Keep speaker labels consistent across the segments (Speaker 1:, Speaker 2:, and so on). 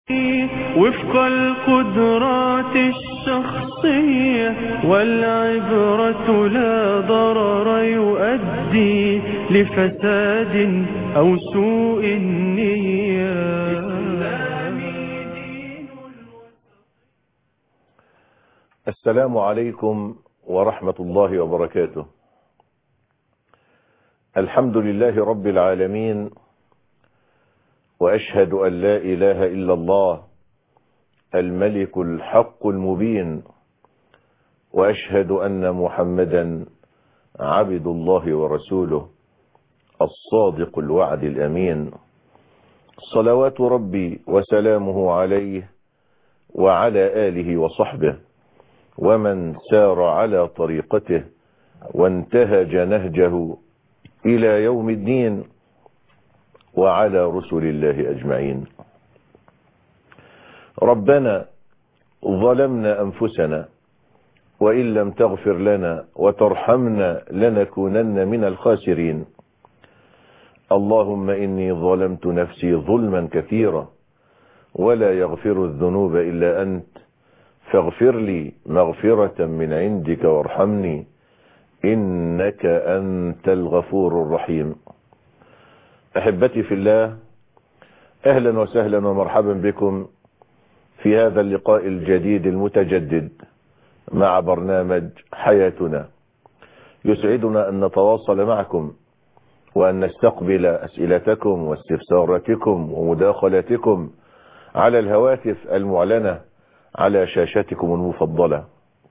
Speaker 1: وفق القدرات الشخصية والعبرة لا ضرر يؤدي لفساد أو سوء النية
Speaker 2: السلام عليكم ورحمة الله وبركاته الحمد لله رب العالمين وأشهد أن لا إله إلا الله الملك الحق المبين وأشهد أن محمدا عبد الله ورسوله الصادق الوعد الأمين صلوات ربي وسلامه عليه وعلى آله وصحبه ومن سار على طريقته وانتهج نهجه إلى يوم الدين وعلى رسل الله أجمعين ربنا ظلمنا أنفسنا وإن لم تغفر لنا وترحمنا لنكونن من الخاسرين اللهم إني ظلمت نفسي ظلما كثيرا ولا يغفر الذنوب إلا أنت فاغفر لي مغفرة من عندك وارحمني إنك أنت الغفور الرحيم أحبتي في الله أهلا وسهلا ومرحبا بكم في هذا اللقاء الجديد المتجدد مع برنامج حياتنا يسعدنا أن نتواصل معكم وأن نستقبل أسئلتكم واستفساراتكم ومداخلاتكم على الهواتف المعلنة على شاشتكم المفضلة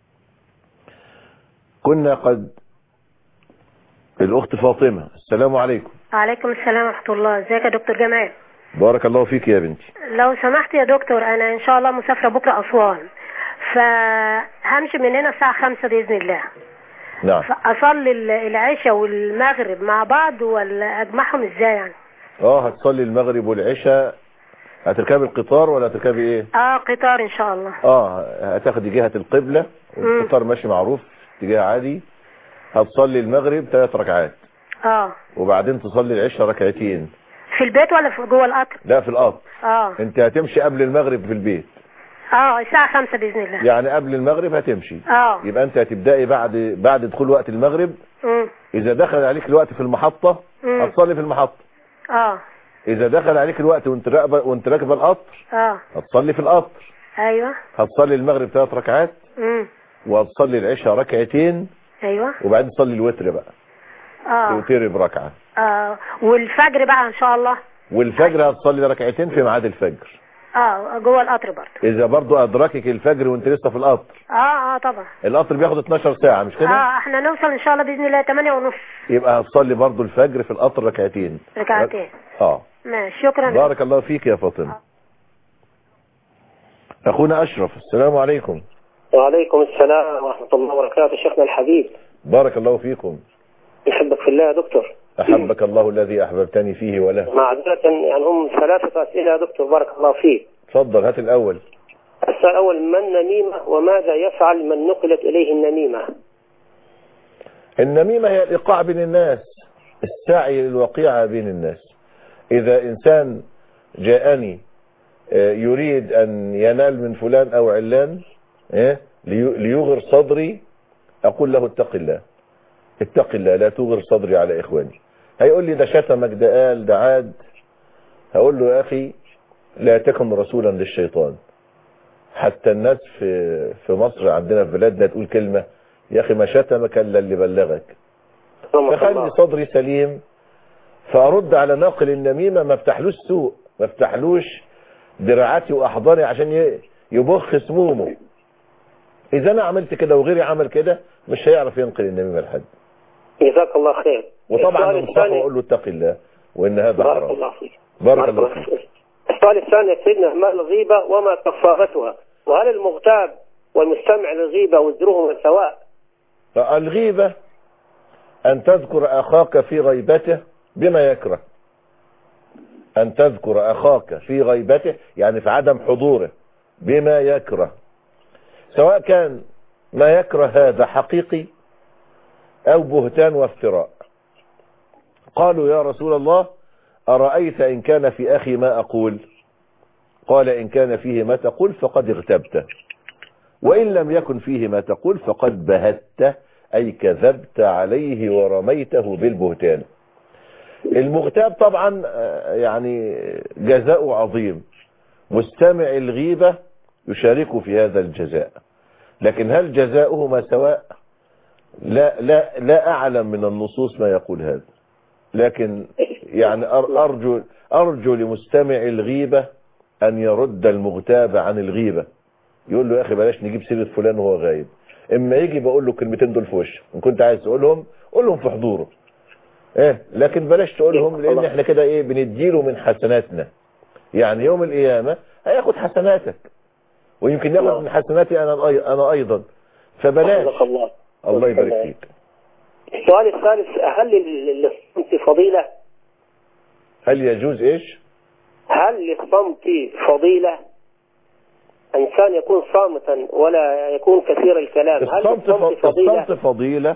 Speaker 2: كنا قد الأخت فاطمة السلام عليكم
Speaker 3: وعليكم السلام ورحمة الله ازيك يا دكتور جمال
Speaker 2: بارك الله فيك يا بنتي
Speaker 3: لو سمحت يا دكتور انا ان شاء الله مسافرة بكرة اسوان فهمشي من هنا الساعة خمسة بإذن الله
Speaker 2: نعم
Speaker 3: فأصلي ال- العشاء والمغرب مع بعض ولا أجمعهم ازاي يعني
Speaker 2: اه هتصلي المغرب والعشاء هتركبي القطار ولا هتركبي ايه
Speaker 3: اه قطار ان شاء الله
Speaker 2: اه هتاخدي جهة القبلة والقطار ماشي معروف اتجاه عادي هتصلي المغرب ثلاث ركعات
Speaker 3: اه
Speaker 2: وبعدين تصلي العشاء ركعتين
Speaker 3: في البيت ولا في جوه القطر
Speaker 2: لا في القطر
Speaker 3: اه
Speaker 2: انت هتمشي قبل المغرب في البيت
Speaker 3: اه الساعة خمسة بإذن الله
Speaker 2: يعني قبل المغرب هتمشي
Speaker 3: اه
Speaker 2: يبقى انت هتبدأي بعد بعد دخول وقت المغرب
Speaker 3: مم.
Speaker 2: اذا دخل عليك الوقت في المحطة
Speaker 3: مم.
Speaker 2: هتصلي في المحطة
Speaker 3: اه
Speaker 2: اذا دخل عليك الوقت وانت راكبه وانت راكبه القطر
Speaker 3: اه
Speaker 2: هتصلي في القطر
Speaker 3: ايوه
Speaker 2: هتصلي المغرب ثلاث ركعات
Speaker 3: مم.
Speaker 2: وهتصلي العشاء ركعتين
Speaker 3: ايوه
Speaker 2: وبعدين تصلي الوتر بقى
Speaker 3: اه
Speaker 2: توتري بركعة
Speaker 3: اه والفجر بقى ان شاء الله
Speaker 2: والفجر هتصلي ركعتين في ميعاد الفجر
Speaker 3: اه جوه القطر برضه
Speaker 2: اذا برضو ادركك الفجر وانت لسه في القطر
Speaker 3: اه اه طبعا
Speaker 2: القطر بياخد 12 ساعة مش كده
Speaker 3: اه احنا نوصل ان شاء الله باذن الله 8 ونص
Speaker 2: يبقى هتصلي برضو الفجر في القطر ركعتين
Speaker 3: ركعتين
Speaker 2: اه
Speaker 3: ماشي شكرا
Speaker 2: بارك الله فيك يا فاطمة اخونا اشرف السلام عليكم
Speaker 4: وعليكم السلام ورحمة الله وبركاته شيخنا الحبيب
Speaker 2: بارك الله فيكم
Speaker 4: نحبك في الله يا دكتور
Speaker 2: احبك الله الذي احببتني فيه وله
Speaker 4: معذرة يعني هم ثلاثة أسئلة يا دكتور بارك الله فيك
Speaker 2: تفضل هات الاول
Speaker 4: السؤال الأول ما النميمة وماذا يفعل من نقلت إليه النميمة
Speaker 2: النميمة هي الإيقاع بين الناس السعي للوقيعة بين الناس إذا إنسان جاءني آه، يريد أن ينال من فلان أو علان إيه، لي- ليغر صدري أقول له اتق الله اتق الله لا تغر صدري على إخواني هيقول لي ده شتمك ده قال ده عاد هقول له يا أخي لا تكن رسولا للشيطان حتى الناس في في مصر عندنا في بلادنا تقول كلمة يا أخي ما شتمك إلا اللي بلغك
Speaker 4: رحمة
Speaker 2: فخلي
Speaker 4: الله
Speaker 2: صدري سليم فأرد على ناقل النميمة ما افتحلوش سوء ما افتحلوش دراعاتي وأحضاني عشان ي- يبخ سمومه إذا أنا عملت كده وغيري عمل كده مش هيعرف ينقل النميمة لحد
Speaker 4: جزاك الله خير
Speaker 2: وطبعا
Speaker 4: السؤال
Speaker 2: ننصحه
Speaker 4: الثاني
Speaker 2: وأقول له اتق الله وإن هذا
Speaker 4: بارك
Speaker 2: حرام
Speaker 4: الله فيك
Speaker 2: بارك الله فيك
Speaker 4: السؤال الثاني يا سيدنا ما الغيبة وما كفارتها وهل المغتاب والمستمع للغيبة وزرهما سواء
Speaker 2: الغيبة أن تذكر أخاك في غيبته بما يكره أن تذكر أخاك في غيبته يعني في عدم حضوره بما يكره سواء كان ما يكره هذا حقيقي أو بهتان وافتراء قالوا يا رسول الله أرأيت إن كان في أخي ما أقول قال إن كان فيه ما تقول فقد اغتبت وإن لم يكن فيه ما تقول فقد بهت أي كذبت عليه ورميته بالبهتان المغتاب طبعا آه، يعني جزاء عظيم مستمع الغيبة يشارك في هذا الجزاء لكن هل جزاؤهما سواء لا لا لا أعلم من النصوص ما يقول هذا لكن يعني أر- أرجو أرجو لمستمع الغيبة أن يرد المغتاب عن الغيبة يقول له يا أخي بلاش نجيب سيرة فلان وهو غايب إما يجي بقول له الكلمتين دول في وشه إن كنت عايز تقولهم قولهم في حضوره إيه لكن بلاش تقولهم لأن إحنا كده إيه بنديله من حسناتنا يعني يوم القيامة هياخد حسناتك ويمكن ياخد من حسناتي أنا الأي- أنا أيضا فبلاش
Speaker 4: حفظك الله
Speaker 2: الله يبارك فيك
Speaker 4: السؤال الثالث هل للصمت فضيلة
Speaker 2: هل يجوز إيش
Speaker 4: هل للصمت فضيلة إنسان يكون صامتا ولا يكون كثير الكلام هل
Speaker 2: الصمت
Speaker 4: للصمت
Speaker 2: ف-
Speaker 4: فضيلة
Speaker 2: الصمت فضيلة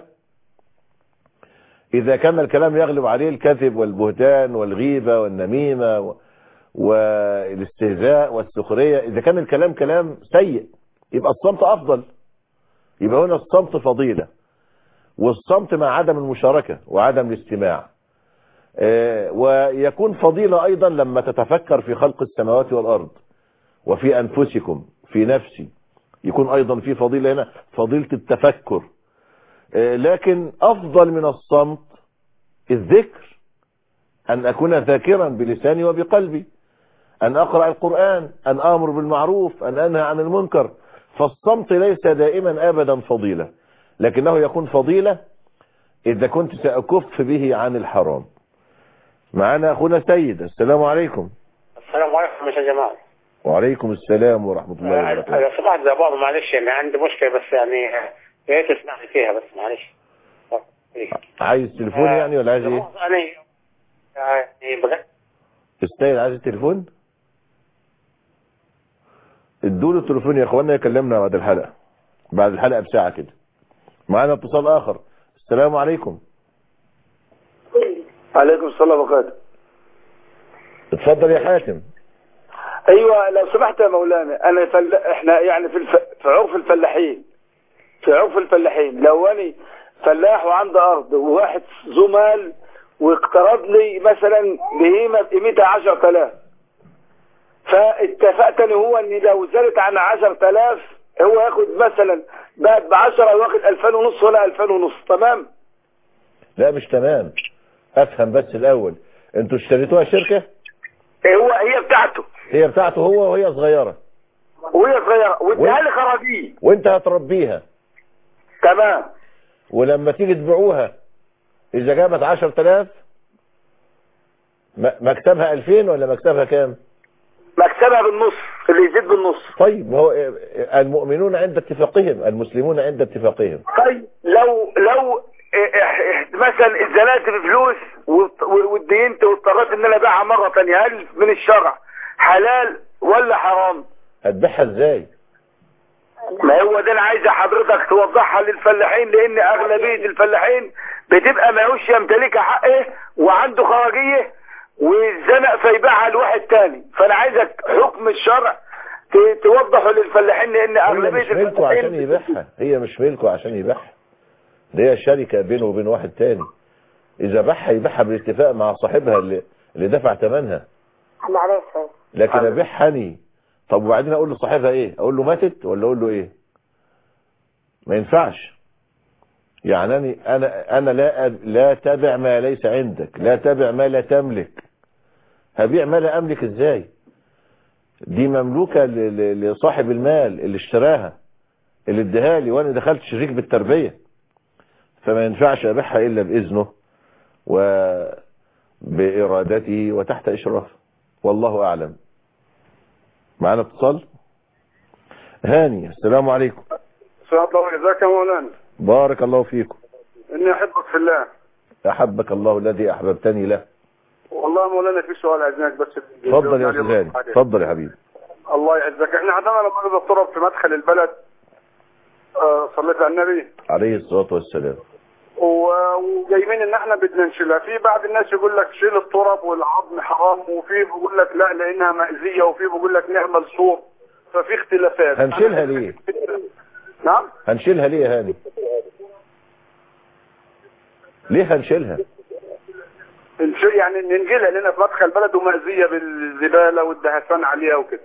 Speaker 2: إذا كان الكلام يغلب عليه الكذب والبهتان والغيبة والنميمة و- والاستهزاء والسخرية إذا كان الكلام كلام سيء يبقى الصمت أفضل يبقى هنا الصمت فضيلة والصمت مع عدم المشاركة وعدم الاستماع آه، ويكون فضيلة أيضا لما تتفكر في خلق السماوات والأرض وفي أنفسكم في نفسي يكون أيضا في فضيلة هنا فضيلة التفكر آه، لكن أفضل من الصمت الذكر أن أكون ذاكرا بلساني وبقلبي أن أقرأ القرآن أن آمر بالمعروف أن أنهى عن المنكر فالصمت ليس دائما أبدا فضيلة لكنه يكون فضيلة إذا كنت سأكف به عن الحرام معنا أخونا سيد السلام عليكم
Speaker 5: السلام عليكم يا جماعة
Speaker 2: وعليكم السلام ورحمة الله وبركاته
Speaker 5: أنا سمعت زي بعض معلش يعني عندي مشكلة بس يعني يا ريت تسمعني فيها بس معلش
Speaker 2: عايز تليفون يعني ولا عايز ايه
Speaker 5: أنا يعني بجد
Speaker 2: تستاهل عايز التليفون ادوا له التليفون يا اخوانا يكلمنا بعد الحلقة بعد الحلقة بساعة كده معانا اتصال اخر السلام عليكم
Speaker 6: عليكم السلام وبركاته
Speaker 2: اتفضل يا حاتم
Speaker 6: ايوه لو سمحت يا مولانا انا فل... احنا يعني في الف... في عرف الفلاحين في عرف الفلاحين لو اني فلاح وعندي ارض وواحد ذو مال واقترض لي مثلا بهيمه بقيمتها 10000 فاتفقت انا هو ان لو زادت عن 10000 هو ياخد مثلا بعد ب 10 واخد 2000 ونص ولا 2000 ونص تمام
Speaker 2: لا مش تمام افهم بس الاول انتوا اشتريتوها شركة
Speaker 6: هو هي بتاعته
Speaker 2: هي بتاعته هو وهي صغيرة
Speaker 6: وهي صغيره واديها لي خراجيل
Speaker 2: وانت هتربيها
Speaker 6: تمام
Speaker 2: ولما تيجي تبيعوها اذا جابت 10000 م- مكسبها 2000 ولا مكسبها كام
Speaker 6: مكسبها بالنص اللي يزيد بالنص
Speaker 2: طيب ما هو المؤمنون عند اتفاقهم المسلمون عند اتفاقهم
Speaker 6: طيب لو لو إح- إح- مثلا اتزنقت بفلوس وات- واتدينت واضطريت ان انا ابيعها مره ثانيه هل من الشرع حلال ولا حرام؟
Speaker 2: هتبيعها ازاي
Speaker 6: ما هو ده انا عايز حضرتك توضحها للفلاحين لان اغلبيه الفلاحين بتبقى ماهوش يمتلكها حقه وعنده خراجيه واتزنق فيبيعها لواحد تاني فانا عايزك حكم الشرع ت- توضحه للفلاحين لان
Speaker 2: هي
Speaker 6: اغلبيه
Speaker 2: مش ملكه عشان يبيعها هي مش ملكه عشان يبيعها دي هي شركة بينه وبين واحد تاني اذا باعها يبيعها بالاتفاق مع صاحبها اللي, اللي دفع ثمنها
Speaker 3: معلش
Speaker 2: لكن ابيعها اني طب وبعدين اقول لصاحبها ايه اقول له ماتت ولا اقول له ايه ما ينفعش يعني أنا انا انا لا أب- لا تبع ما ليس عندك لا تبع ما لا تملك هبيع ما لا املك ازاي دي مملوكة ل- ل- لصاحب المال اللي اشتراها اللي اداها لي وانا دخلت شريك بالتربية فما ينفعش ابيعها الا باذنه وبارادته وتحت اشرافه والله اعلم معنا اتصال هاني السلام عليكم
Speaker 6: سبحان الله جزاك يا مولانا
Speaker 2: بارك الله فيكم
Speaker 6: اني احبك في الله
Speaker 2: احبك الله الذي احببتني له
Speaker 6: والله يا مولانا في سؤال عايزينك بس
Speaker 2: اتفضل يا استاذ هاني اتفضل يا حبيبي
Speaker 6: الله يعزك احنا عندنا لما نبقى الطرق في مدخل البلد آه صليت على النبي
Speaker 2: عليه الصلاة والسلام
Speaker 7: و- وجايبين ان احنا بدنا نشيلها في بعض الناس يقول لك شيل التراب والعظم حرام وفي بيقول لك لا لانها مأذية وفي بيقول لك نعمل صور ففي اختلافات
Speaker 2: هنشيلها ليه
Speaker 7: نعم
Speaker 2: هنشيلها ليه يا هاني ليه هنشيلها
Speaker 7: نش- يعني ننجلها لنا في مدخل بلد ومأذية بالزبالة والدهسان عليها وكده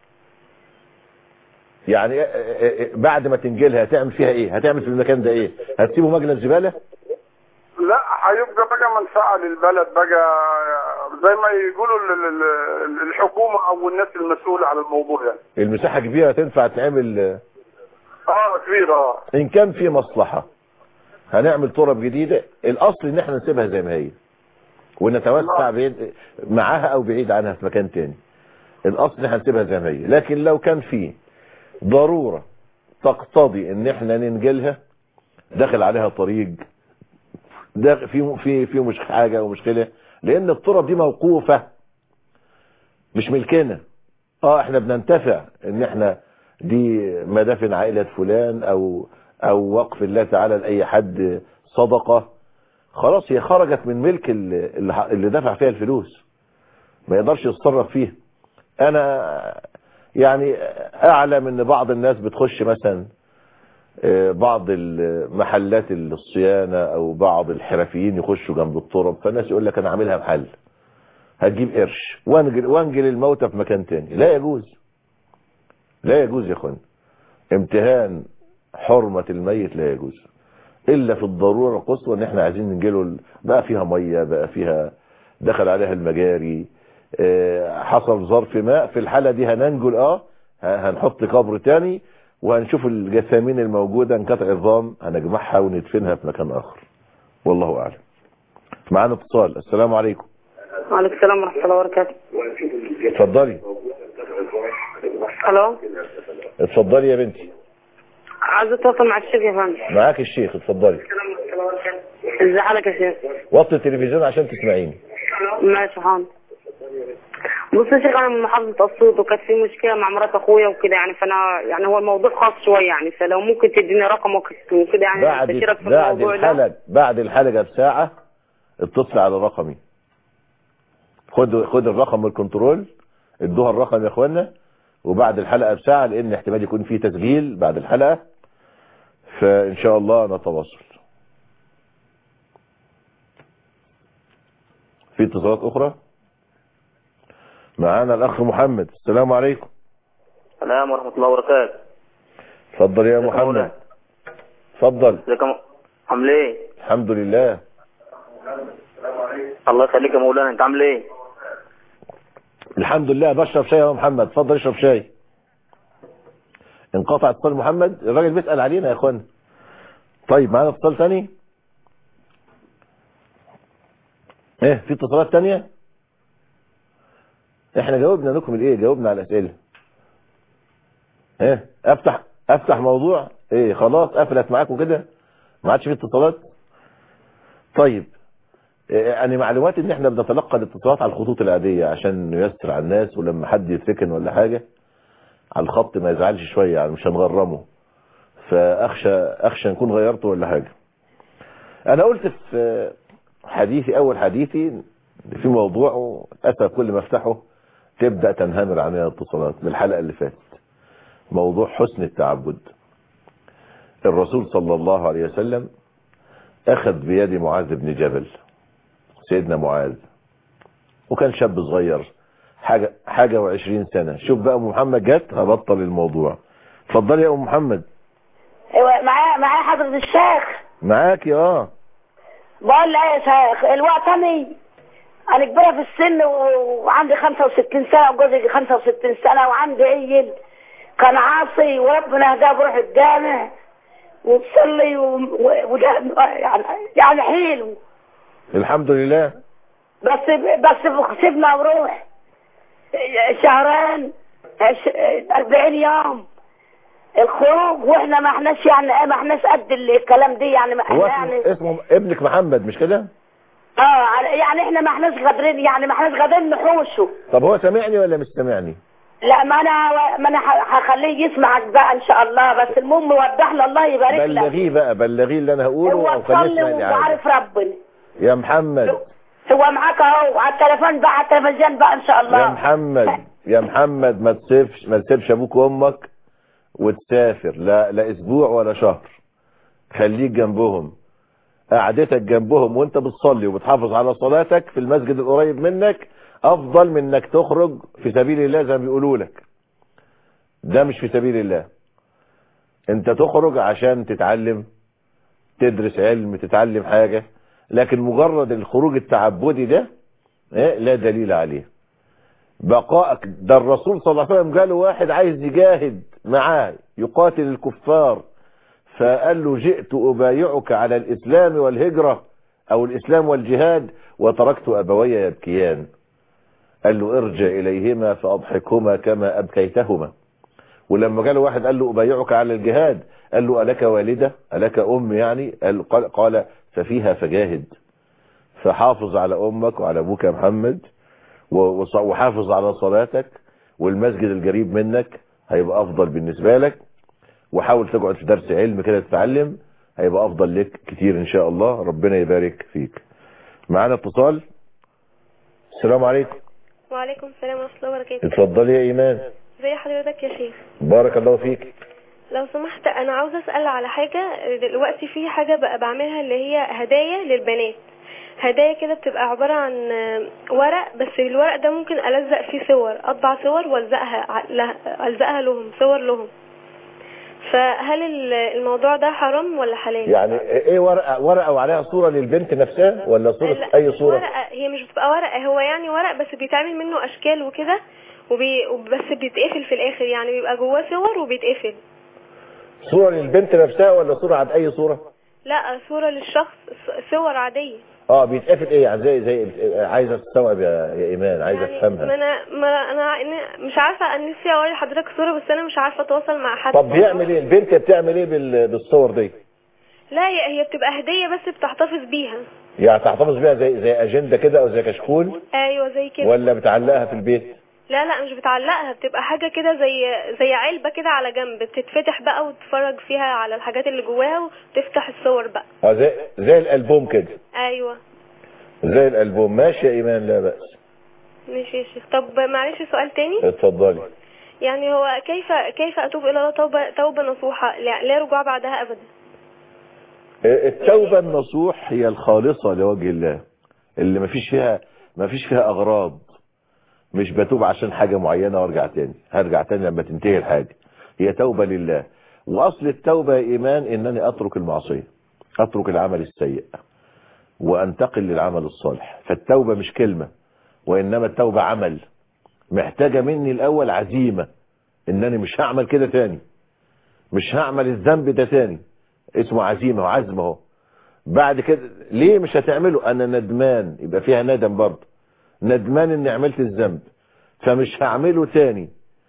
Speaker 2: يعني آه، آه، آه، بعد ما تنجلها هتعمل فيها ايه هتعمل في المكان ده ايه هتسيبه مجلس زبالة
Speaker 7: لا هيبقى بقى منفعة للبلد بقى زي ما يقولوا ال- ال- ال- الحكومة او الناس المسؤولة على الموضوع يعني
Speaker 2: المساحة كبيرة تنفع تعمل آه،
Speaker 7: اه كبيرة اه
Speaker 2: ان كان في مصلحة هنعمل تراب جديدة الاصل ان احنا نسيبها زي ما هي ونتوسع بعيد معاها او بعيد عنها في مكان تاني الاصل ان احنا نسيبها زي ما هي لكن لو كان في ضرورة تقتضي ان احنا ننجلها داخل عليها طريق ده في في في مش حاجة ومشكلة لان التراب دي موقوفة مش ملكنا اه احنا بننتفع ان احنا دي مدافن عائلة فلان او او وقف الله تعالى لاي حد صدقة خلاص هي خرجت من ملك اللي, اللي دفع فيها الفلوس ما يقدرش يتصرف فيها انا يعني اعلم ان بعض الناس بتخش مثلا آه، بعض المحلات الصيانة او بعض الحرفيين يخشوا جنب التراب فالناس يقول لك انا عاملها محل هتجيب قرش وانجل, وانجل الموتى في مكان تاني لا يجوز لا يجوز يا اخوان امتهان حرمة الميت لا يجوز الا في الضرورة القصوى ان احنا عايزين ننجله ال- بقى فيها مية بقى فيها دخل عليها المجاري اه، حصل ظرف ماء في الحالة دي هننجل اه ه- هنحط قبر تاني وهنشوف الجثامين الموجودة انقطع عظام هنجمعها وندفنها في مكان اخر والله اعلم معانا اتصال السلام عليكم
Speaker 8: وعليكم السلام ورحمة الله وبركاته
Speaker 2: اتفضلي
Speaker 8: الو
Speaker 2: اتفضلي يا بنتي
Speaker 8: عايز اتواصل مع الشيخ يا فندم
Speaker 2: معاك الشيخ اتفضلي
Speaker 8: ازي حالك يا شيخ
Speaker 2: وطي التلفزيون عشان تسمعيني
Speaker 8: ماشي حاضر بص يا شيخ انا من محافظة اسيوط وكانت في مشكلة مع مرات اخويا وكده يعني فانا يعني هو الموضوع خاص شوية يعني فلو ممكن تديني رقم وكت- وكده يعني
Speaker 2: بعد
Speaker 8: استشيرك في
Speaker 2: بعد
Speaker 8: الموضوع ده
Speaker 2: الحلقة بعد الحلقة بساعة اتصل على رقمي خد خد الرقم من الكنترول ادوها الرقم يا اخوانا وبعد الحلقة بساعة لان احتمال يكون في تسجيل بعد الحلقة فان شاء الله نتواصل في اتصالات اخرى معانا الاخ محمد السلام عليكم
Speaker 9: السلام ورحمة الله وبركاته
Speaker 2: اتفضل يا
Speaker 9: ازيك يا
Speaker 2: محمد
Speaker 9: مولانا؟
Speaker 2: اتفضل
Speaker 9: ازيك يا م- عامل ايه؟
Speaker 2: الحمد لله
Speaker 9: الله يخليك يا مولانا انت عامل ايه؟
Speaker 2: الحمد لله بشرب شاي يا محمد اتفضل اشرب شاي انقطع اتصال محمد الراجل بيسأل علينا يا اخوان طيب معانا اتصال تاني ايه في اتصالات تانية احنا جاوبنا لكم الايه جاوبنا على الاسئله ايه افتح افتح موضوع ايه خلاص قفلت معاكم كده ما عادش في اتصالات طيب إيه، يعني معلومات ان احنا بنتلقى الاتصالات على الخطوط العادية عشان نيسر على الناس ولما حد يتركن ولا حاجة على الخط ما يزعلش شوية يعني مش هنغرمه فاخشى اخشى نكون غيرته ولا حاجة انا قلت في حديثي اول حديثي في موضوع للاسف كل ما افتحه تبدأ تنهمر علينا الاتصالات من الحلقة اللي فاتت موضوع حسن التعبد الرسول صلى الله عليه وسلم اخذ بيد معاذ بن جبل سيدنا معاذ وكان شاب صغير حاجة حاجة وعشرين سنة شوف بقى ام محمد جت هبطل الموضوع اتفضل يا ام محمد
Speaker 10: ايوه معايا معايا حضرة الشيخ
Speaker 2: معاك اه
Speaker 10: بقول لا يا شيخ الوقت انا انا كبيرة في السن و- وعندي 65 سنة وجوزي 65 سنة وعندي عيل كان عاصي وربنا هداه بروح الجامع وبصلي و- و- وده يعني يعني حلو
Speaker 2: الحمد لله
Speaker 10: بس بس سيبنا وروح شهرين عش- 40 يوم الخروج واحنا ما احناش يعني ما احناش قد الكلام دي يعني ما
Speaker 2: هو
Speaker 10: احنا
Speaker 2: اسمه,
Speaker 10: يعني
Speaker 2: اسمه ابنك محمد مش كده
Speaker 10: اه يعني احنا ما احناش قادرين يعني ما احناش قادرين نحوشه
Speaker 2: طب هو سامعني ولا مش سامعني
Speaker 10: لا ما انا ما انا ه- هخليه يسمعك بقى ان شاء الله بس المهم وضح له الله يبارك لك
Speaker 2: بلغيه بقى بلغيه اللي انا هقوله
Speaker 10: هو
Speaker 2: او خليه
Speaker 10: تصلي
Speaker 2: يسمع لي عادي
Speaker 10: وعارف ربنا
Speaker 2: يا محمد
Speaker 10: هو معاك اهو على التليفون بقى على التلفزيون بقى ان شاء
Speaker 2: يا
Speaker 10: الله
Speaker 2: محمد يا محمد ما تسيبش ما تسيبش ابوك وامك وتسافر لا لا اسبوع ولا شهر خليك جنبهم قعدتك جنبهم وانت بتصلي وبتحافظ على صلاتك في المسجد القريب منك افضل من انك تخرج في سبيل الله زي ما بيقولوا لك ده مش في سبيل الله انت تخرج عشان تتعلم تدرس علم تتعلم حاجة لكن مجرد الخروج التعبدي ده إيه، لا دليل عليه بقائك ده الرسول صلى الله عليه وسلم قال له واحد عايز يجاهد معاه يقاتل الكفار فقال له جئت أبايعك على الإسلام والهجرة أو الإسلام والجهاد وتركت أبوي يبكيان قال له ارجع إليهما فأضحكهما كما أبكيتهما ولما قال له واحد قال له أبايعك على الجهاد قال له ألك والدة ألك أم يعني قال, قال, قال ففيها فجاهد فحافظ على أمك وعلى أبوك يا محمد و- وص- وحافظ على صلاتك والمسجد القريب منك هيبقى أفضل بالنسبة لك وحاول تقعد في درس علم كده تتعلم هيبقى أفضل لك كتير إن شاء الله ربنا يبارك فيك معانا اتصال السلام عليكم
Speaker 11: وعليكم السلام ورحمة الله وبركاته
Speaker 2: اتفضلي يا إيمان
Speaker 11: ازي حضرتك يا شيخ
Speaker 2: بارك الله فيك
Speaker 11: لو سمحت انا عاوزة اسأل على حاجة دلوقتي في حاجة بقى بعملها اللي هي هدايا للبنات هدايا كده بتبقى عبارة عن ورق بس الورق ده ممكن ألزق فيه صور أطبع صور والزقها ع- له- ألزقها لهم صور لهم فهل ال- الموضوع ده حرام ولا حلال؟
Speaker 2: يعني ايه ورقة ورقة وعليها صورة للبنت نفسها ولا صورة
Speaker 11: لا،
Speaker 2: اي
Speaker 11: مش
Speaker 2: صورة
Speaker 11: ورقة هي مش بتبقى ورقة هو يعني ورق بس بيتعمل منه أشكال وكده وبي... بس بيتقفل في الآخر يعني بيبقى جواه صور وبيتقفل
Speaker 2: صورة للبنت نفسها ولا صورة عن اي صورة
Speaker 11: لا صورة للشخص ص- صور عادية
Speaker 2: اه بيتقفل ايه يعني زي زي عايزة تستوعب يا, يا ايمان عايزة
Speaker 11: ما
Speaker 2: تفهمها
Speaker 11: انا ما انا أنا مش عارفة انا نفسي اوري لحضرتك صورة بس انا مش عارفة اتواصل مع حد
Speaker 2: طب بيعمل ايه البنت بتعمل ايه بال- بالصور دي
Speaker 11: لا هي هي بتبقى هدية بس بتحتفظ بيها
Speaker 2: يعني تحتفظ بيها زي زي اجندة كده او زي كشكول
Speaker 11: ايوه زي كده
Speaker 2: ولا بتعلقها في البيت
Speaker 11: لا لا مش بتعلقها بتبقى حاجة كده زي زي علبة كده على جنب بتتفتح بقى وتتفرج فيها على الحاجات اللي جواها وتفتح الصور بقى
Speaker 2: اه زي زي الالبوم كده
Speaker 11: ايوه
Speaker 2: زي الالبوم ماشي يا ايمان لا بأس
Speaker 11: ماشي يا شيخ طب معلش سؤال تاني
Speaker 2: اتفضلي
Speaker 11: يعني هو كيف كيف اتوب الى الله توبة توبة نصوحة لا, لا رجوع بعدها ابدا
Speaker 2: التوبة النصوح هي الخالصة لوجه الله اللي مفيش فيها مفيش فيها اغراض مش بتوب عشان حاجة معينة وارجع تاني هرجع تاني لما تنتهي الحاجة هي توبة لله واصل التوبة يا ايمان انني اترك المعصية اترك العمل السيء وانتقل للعمل الصالح فالتوبة مش كلمة وانما التوبة عمل محتاجة مني الاول عزيمة انني مش هعمل كده تاني مش هعمل الذنب ده تاني اسمه عزيمة وعزم اهو بعد كده ليه مش هتعمله انا ندمان يبقى فيها ندم برضه ندمان اني عملت الذنب فمش هعمله تاني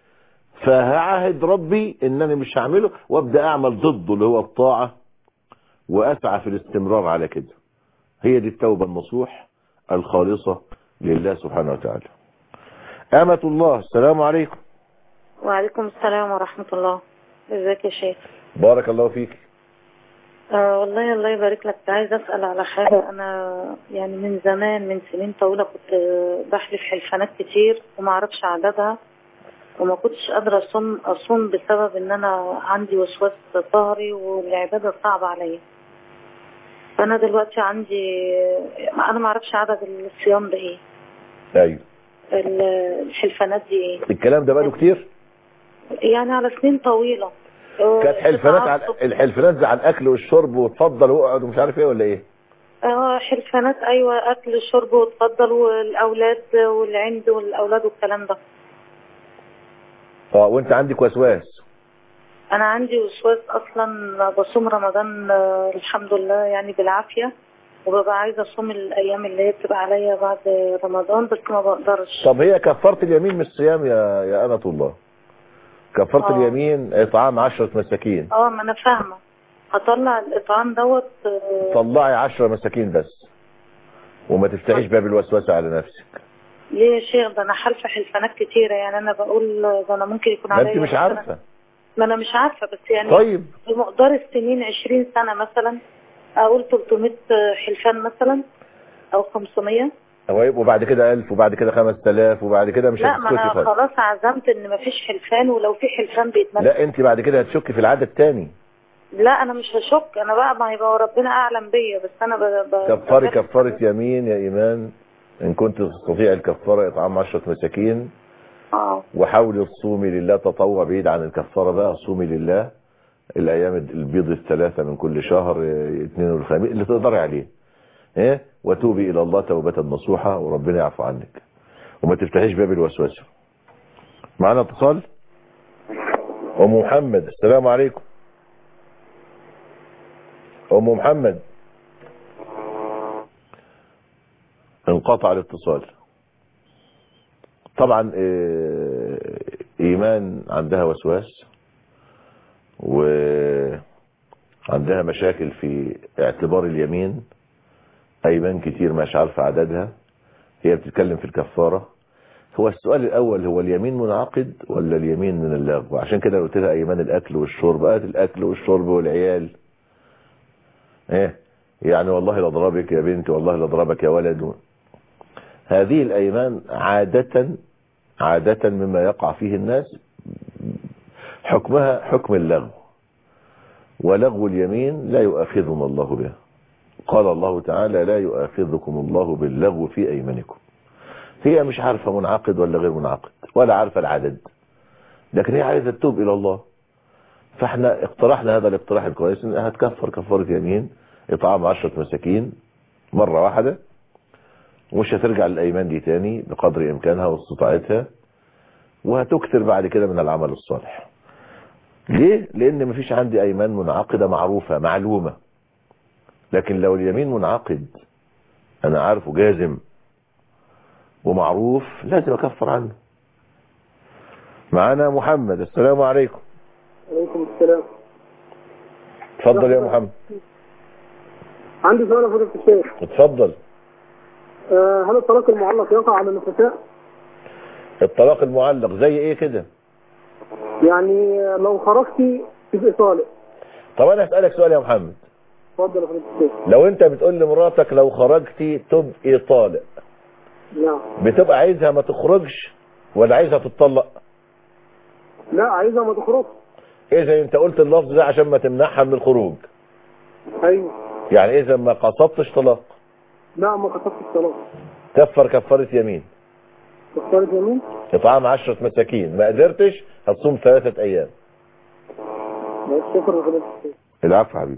Speaker 2: فهعهد ربي انني مش هعمله وابدا اعمل ضده اللي هو الطاعة واسعى في الاستمرار على كده هي دي التوبة النصوح الخالصة لله سبحانه وتعالى أمة الله السلام عليكم
Speaker 12: وعليكم السلام ورحمة الله ازيك يا شيخ
Speaker 2: بارك الله فيك
Speaker 12: آه والله الله يبارك لك كنت عايزة أسأل على حاجة أنا يعني من زمان من سنين طويلة كنت بحلف حلفانات كتير وما أعرفش عددها وما كنتش قادرة أصوم أصوم بسبب إن أنا عندي وسواس ظهري والعبادة صعبة عليا فأنا دلوقتي عندي أنا ما أعرفش عدد الصيام ده إيه
Speaker 2: ايوه
Speaker 12: ال- الحلفانات دي إيه
Speaker 2: الكلام ده بقاله كتير
Speaker 12: يعني على سنين طويلة
Speaker 2: كانت حلفانات على الحلفانات زي على الاكل والشرب وتفضل واقعد ومش عارف ايه ولا ايه
Speaker 12: اه حلفانات ايوه اكل شرب وتفضل والاولاد والعند والاولاد والكلام ده
Speaker 2: اه وانت عندك وسواس
Speaker 12: انا عندي وسواس اصلا بصوم رمضان آه، الحمد لله يعني بالعافيه وببقى عايزه اصوم الايام اللي هي بتبقى عليا بعد رمضان بس ما بقدرش
Speaker 2: طب هي كفارة اليمين مش صيام يا يا أمة الله كفارة
Speaker 12: آه.
Speaker 2: اليمين إطعام عشرة مساكين
Speaker 12: اه ما انا فاهمه هطلع الاطعام دوت آه،
Speaker 2: طلعي عشرة مساكين بس وما تفتحيش باب الوسوسة على نفسك
Speaker 12: ليه يا شيخ ده انا حالفه حلفانات كتيره يعني انا بقول ده انا ممكن يكون
Speaker 2: ما
Speaker 12: عليا
Speaker 2: انت مش
Speaker 12: مثلاً-
Speaker 2: عارفة
Speaker 12: ما انا مش عارفه بس يعني
Speaker 2: طيب.
Speaker 12: بمقدار السنين 20 سنه مثلا اقول 300 حلفان مثلا او 500
Speaker 2: طيب وبعد كده 1000 وبعد كده 5000 وبعد كده مش
Speaker 12: لا ما
Speaker 2: هتسكتي
Speaker 12: انا
Speaker 2: خالص
Speaker 12: خلاص عزمت ان مفيش حلفان ولو في حلفان بيتمثل
Speaker 2: لا انت بعد كده هتشكي في العدد الثاني
Speaker 12: لا انا مش هشك انا بقى ما يبقى ربنا اعلم بيا بس انا ب... ب...
Speaker 2: كفري
Speaker 12: بجرب.
Speaker 2: كفارة يمين يا إيمان إن كنت تستطيع الكفارة إطعام عشرة مساكين
Speaker 12: اه
Speaker 2: وحاولي تصومي لله تطوع بعيد عن الكفارة بقى صومي لله الأيام البيض الثلاثة من كل شهر اه، اثنين والخميس اللي تقدري عليه ايه وتوبي إلى الله توبة نصوحة وربنا يعفو عنك وما تفتحيش باب الوسوسة معنا اتصال أم محمد السلام عليكم أم محمد انقطع الاتصال طبعا اه، ايمان عندها وسواس وعندها مشاكل في اعتبار اليمين ايمان كتير مش عارفة عددها هي بتتكلم في الكفارة هو السؤال الاول هو اليمين منعقد ولا اليمين من اللغو عشان كده قلت لها ايمان الاكل والشرب قالت الاكل والشرب والعيال ايه يعني والله لاضربك يا بنتي والله لاضربك يا ولد هذه الايمان عادة عادة مما يقع فيه الناس حكمها حكم اللغو ولغو اليمين لا يؤاخذنا الله بها قال الله تعالى لا يؤاخذكم الله باللغو في ايمانكم هي مش عارفة منعقد ولا غير منعقد ولا عارفة العدد لكن هي عايزة تتوب الى الله فاحنا اقترحنا هذا الاقتراح الكويس انها تكفر كفارة يمين اطعام عشرة مساكين مرة واحدة ومش هترجع للايمان دي تاني بقدر امكانها واستطاعتها وهتكثر بعد كده من العمل الصالح ليه لان مفيش عندي ايمان منعقدة معروفة معلومة لكن لو اليمين منعقد انا عارفه جازم ومعروف لازم اكفر عنه معانا محمد السلام عليكم
Speaker 13: عليكم السلام
Speaker 2: اتفضل يا محمد
Speaker 13: عندي سؤال يا فضيلة الشيخ
Speaker 2: اتفضل
Speaker 13: آه، هل الطلاق المعلق يقع على النفساء؟
Speaker 2: الطلاق المعلق زي ايه كده
Speaker 13: يعني آه، لو خرجتي تبقي طالق
Speaker 2: طب انا اسالك سؤال يا محمد
Speaker 13: اتفضل يا فضيلة الشيخ
Speaker 2: لو انت بتقول لمراتك لو خرجتي تبقي طالق
Speaker 13: نعم
Speaker 2: بتبقى عايزها ما تخرجش ولا عايزها تتطلق
Speaker 13: لا عايزها ما تخرجش
Speaker 2: اذا انت قلت اللفظ ده عشان ما تمنعها من الخروج
Speaker 13: ايوه
Speaker 2: يعني اذا ما قصدتش طلاق
Speaker 13: لا ما كتبت الطلاق
Speaker 2: كفر كفارة يمين
Speaker 13: كفارة يمين
Speaker 2: اطعام عشرة مساكين ما قدرتش هتصوم ثلاثة ايام
Speaker 13: بس شكرا يا فضيلة الشيخ
Speaker 2: العفو حبيبي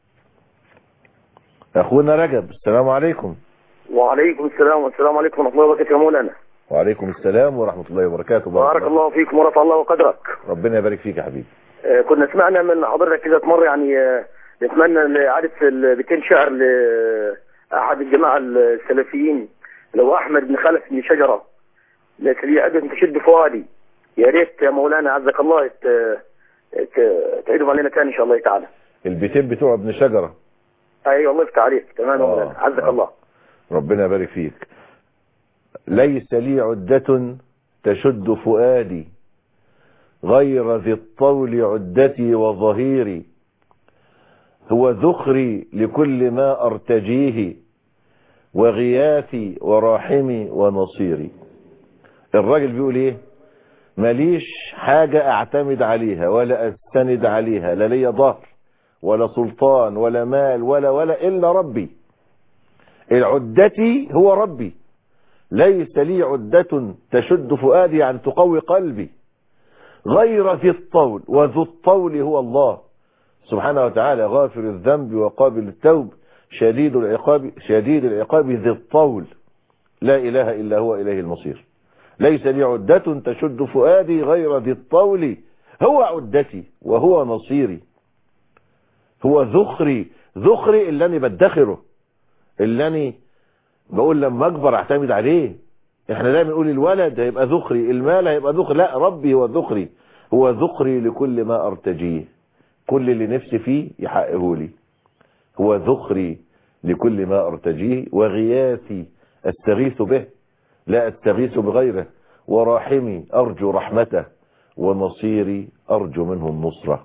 Speaker 2: اخونا رجب السلام عليكم
Speaker 14: وعليكم السلام والسلام عليكم ورحمة الله وبركاته يا مولانا
Speaker 2: وعليكم السلام ورحمة الله وبركاته
Speaker 14: بارك الله فيكم ورفع الله وقدرك
Speaker 2: ربنا يبارك فيك يا حبيبي
Speaker 14: آه، كنا سمعنا من حضرتك كده مرة يعني آه، نتمنى عارف بيتين شعر لأحد الجماعة السلفيين لو أحمد بن خلف بن شجرة لي أبد تشد فؤادي يا ريت يا مولانا عزك الله ت- ت- تعيدهم علينا تاني إن شاء الله تعالى
Speaker 2: البيتين بتوع ابن شجرة
Speaker 14: أيوة الله يفتح عليك تمام يا
Speaker 2: آه،
Speaker 14: مولانا عزك
Speaker 2: آه.
Speaker 14: الله
Speaker 2: ربنا يبارك فيك ليس لي عدة تشد فؤادي غير ذي الطول عدتي وظهيري هو ذخري لكل ما ارتجيه وغياثي وراحمي ونصيري الراجل بيقول ايه ماليش حاجة اعتمد عليها ولا استند عليها لا لي ظهر ولا سلطان ولا مال ولا ولا الا ربي العدتي هو ربي ليس لي عدة تشد فؤادي يعني تقوي قلبي غير ذي الطول وذو الطول هو الله سبحانه وتعالى غافر الذنب وقابل التوب شديد العقاب شديد العقاب ذي الطول لا إله إلا هو إليه المصير ليس لي عدة تشد فؤادي غير ذي الطول هو عدتي وهو نصيري هو ذخري ذخري اللي أنا بدخره اللي أنا بقول لما أكبر أعتمد عليه احنا دايما نقول الولد هيبقى ذخري المال هيبقى ذخري لا ربي هو ذخري هو ذخري لكل ما ارتجيه كل اللي نفسي فيه يحققه لي هو ذخري لكل ما ارتجيه وغياثي استغيث به لا أستغيث بغيره وراحمي أرجو رحمته ونصيري أرجو منه النصرة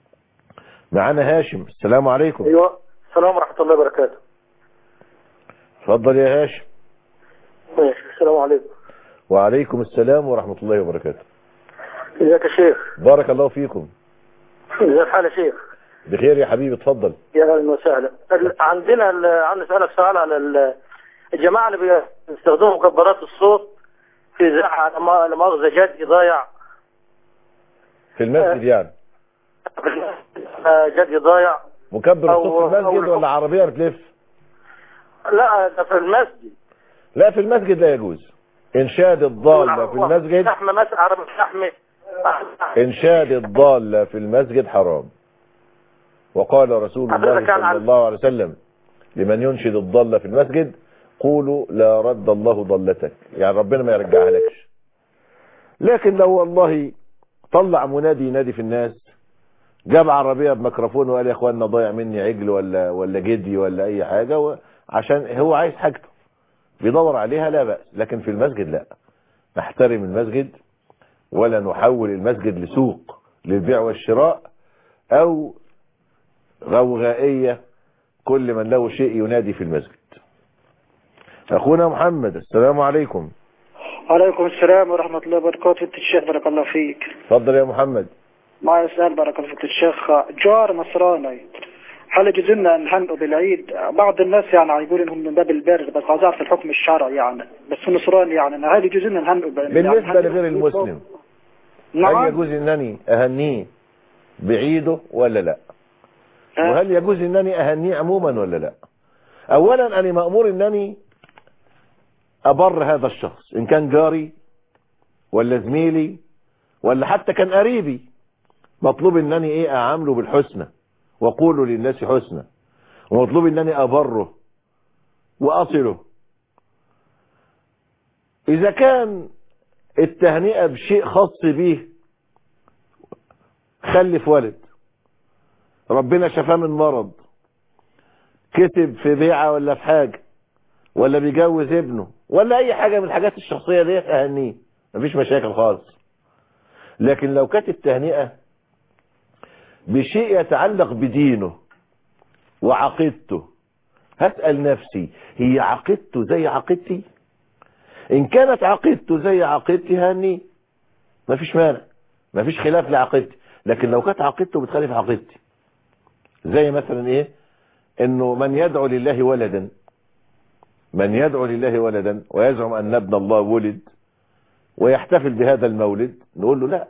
Speaker 2: معنا هاشم السلام عليكم
Speaker 15: ايوه السلام ورحمه الله وبركاته
Speaker 2: تفضل يا هاشم
Speaker 15: ماشي السلام عليكم
Speaker 2: وعليكم السلام ورحمة الله وبركاته
Speaker 15: ازيك يا شيخ
Speaker 2: بارك الله فيكم
Speaker 15: ازي الحال يا شيخ
Speaker 2: بخير يا حبيبي اتفضل
Speaker 15: يا اهلا وسهلا ال- عندنا ال- عندي اسالك سؤال على ال- الجماعه اللي بيستخدموا مكبرات الصوت في اذاعه على ما- لا مؤاخذه جدي ضايع
Speaker 2: في المسجد يعني
Speaker 15: آه، جدي ضايع
Speaker 2: مكبر
Speaker 15: أو-
Speaker 2: الصوت في
Speaker 15: أو
Speaker 2: المسجد ولا عربية بتلف
Speaker 15: لا ده في المسجد
Speaker 2: لا في المسجد لا يجوز انشاد الضالة في المسجد
Speaker 15: لحمه مثلا عربي لحمه
Speaker 2: انشاد الضالة في المسجد حرام وقال رسول الله
Speaker 15: حضرتك كان
Speaker 2: صلى
Speaker 15: عن-
Speaker 2: الله عليه وسلم لمن ينشد الضالة في المسجد قولوا لا رد الله ضلتك يعني ربنا ما يرجعها لكش لكن لو والله طلع منادي ينادي في الناس جاب عربية بميكروفون وقال يا اخوانا ضايع مني عجل ولا ولا جدي ولا اي حاجة و- عشان هو عايز حاجته بيدور عليها لا بأس لكن في المسجد لا نحترم المسجد ولا نحول المسجد لسوق للبيع والشراء او غوغائية كل من له شيء ينادي في المسجد اخونا محمد السلام عليكم
Speaker 16: عليكم السلام ورحمة الله وبركاته فضيلة الشيخ بارك الله فيك
Speaker 2: اتفضل يا محمد
Speaker 16: معي سؤال بارك الله فيك الشيخ جار نصراني هل يجوز لنا نهنئه بالعيد بعض الناس يعني يقول انهم من باب البر بس عايز اعرف الحكم الشرعي يعني بس نصراني يعني هل يجوز لنا نهنئه بالعيد
Speaker 2: بالنسبة
Speaker 16: يعني
Speaker 2: لغير المسلم هل
Speaker 16: نعم
Speaker 2: يجوز انني اهنيه بعيده ولا لا وهل يجوز انني اهنيه عموما ولا لا اولا انا مأمور انني ابر هذا الشخص ان كان جاري ولا زميلي ولا حتى كان قريبي مطلوب انني ايه اعامله بالحسنى واقول للناس حسنى ومطلوب انني ابره واصله اذا كان التهنئة بشيء خاص به خلف ولد ربنا شفاه من مرض كتب في بيعة ولا في حاجة ولا بيجوز ابنه ولا اي حاجة من الحاجات الشخصية ديت اهنيه مفيش مشاكل خالص لكن لو كانت التهنئة بشيء يتعلق بدينه وعقيدته هسأل نفسي هي عقيدته زي عقيدتي ان كانت عقيدته زي عقيدتي هني مفيش مانع مفيش خلاف لعقيدتي لكن لو كانت عقيدته بتخالف عقيدتي زي مثلا ايه انه من يدعو لله ولدا من يدعو لله ولدا ويزعم ان ابن الله ولد ويحتفل بهذا المولد نقول له لا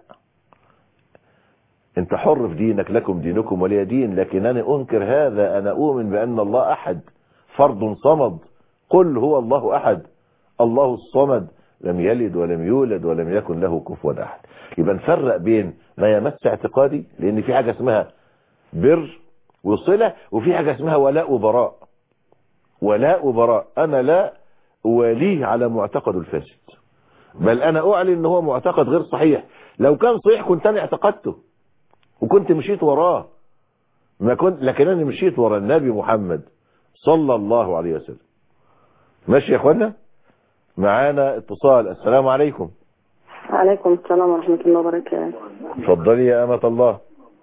Speaker 2: انت حر في دينك لكم دينكم ولي دين لكن انا انكر هذا انا اؤمن بان الله احد فرد صمد قل هو الله احد الله الصمد لم يلد ولم يولد ولم يكن له كفوا احد يبقى نفرق بين ما يمس اعتقادي لان في حاجه اسمها بر وصله وفي حاجه اسمها ولاء وبراء ولاء وبراء انا لا اوليه على معتقد الفاسد بل انا اعلن ان هو معتقد غير صحيح لو كان صحيح كنت انا اعتقدته وكنت مشيت وراه ما كنت لكن انا مشيت ورا النبي محمد صلى الله عليه وسلم ماشي يا اخوانا معانا اتصال السلام عليكم
Speaker 12: عليكم السلام ورحمة الله وبركاته
Speaker 2: اتفضلي يا امة الله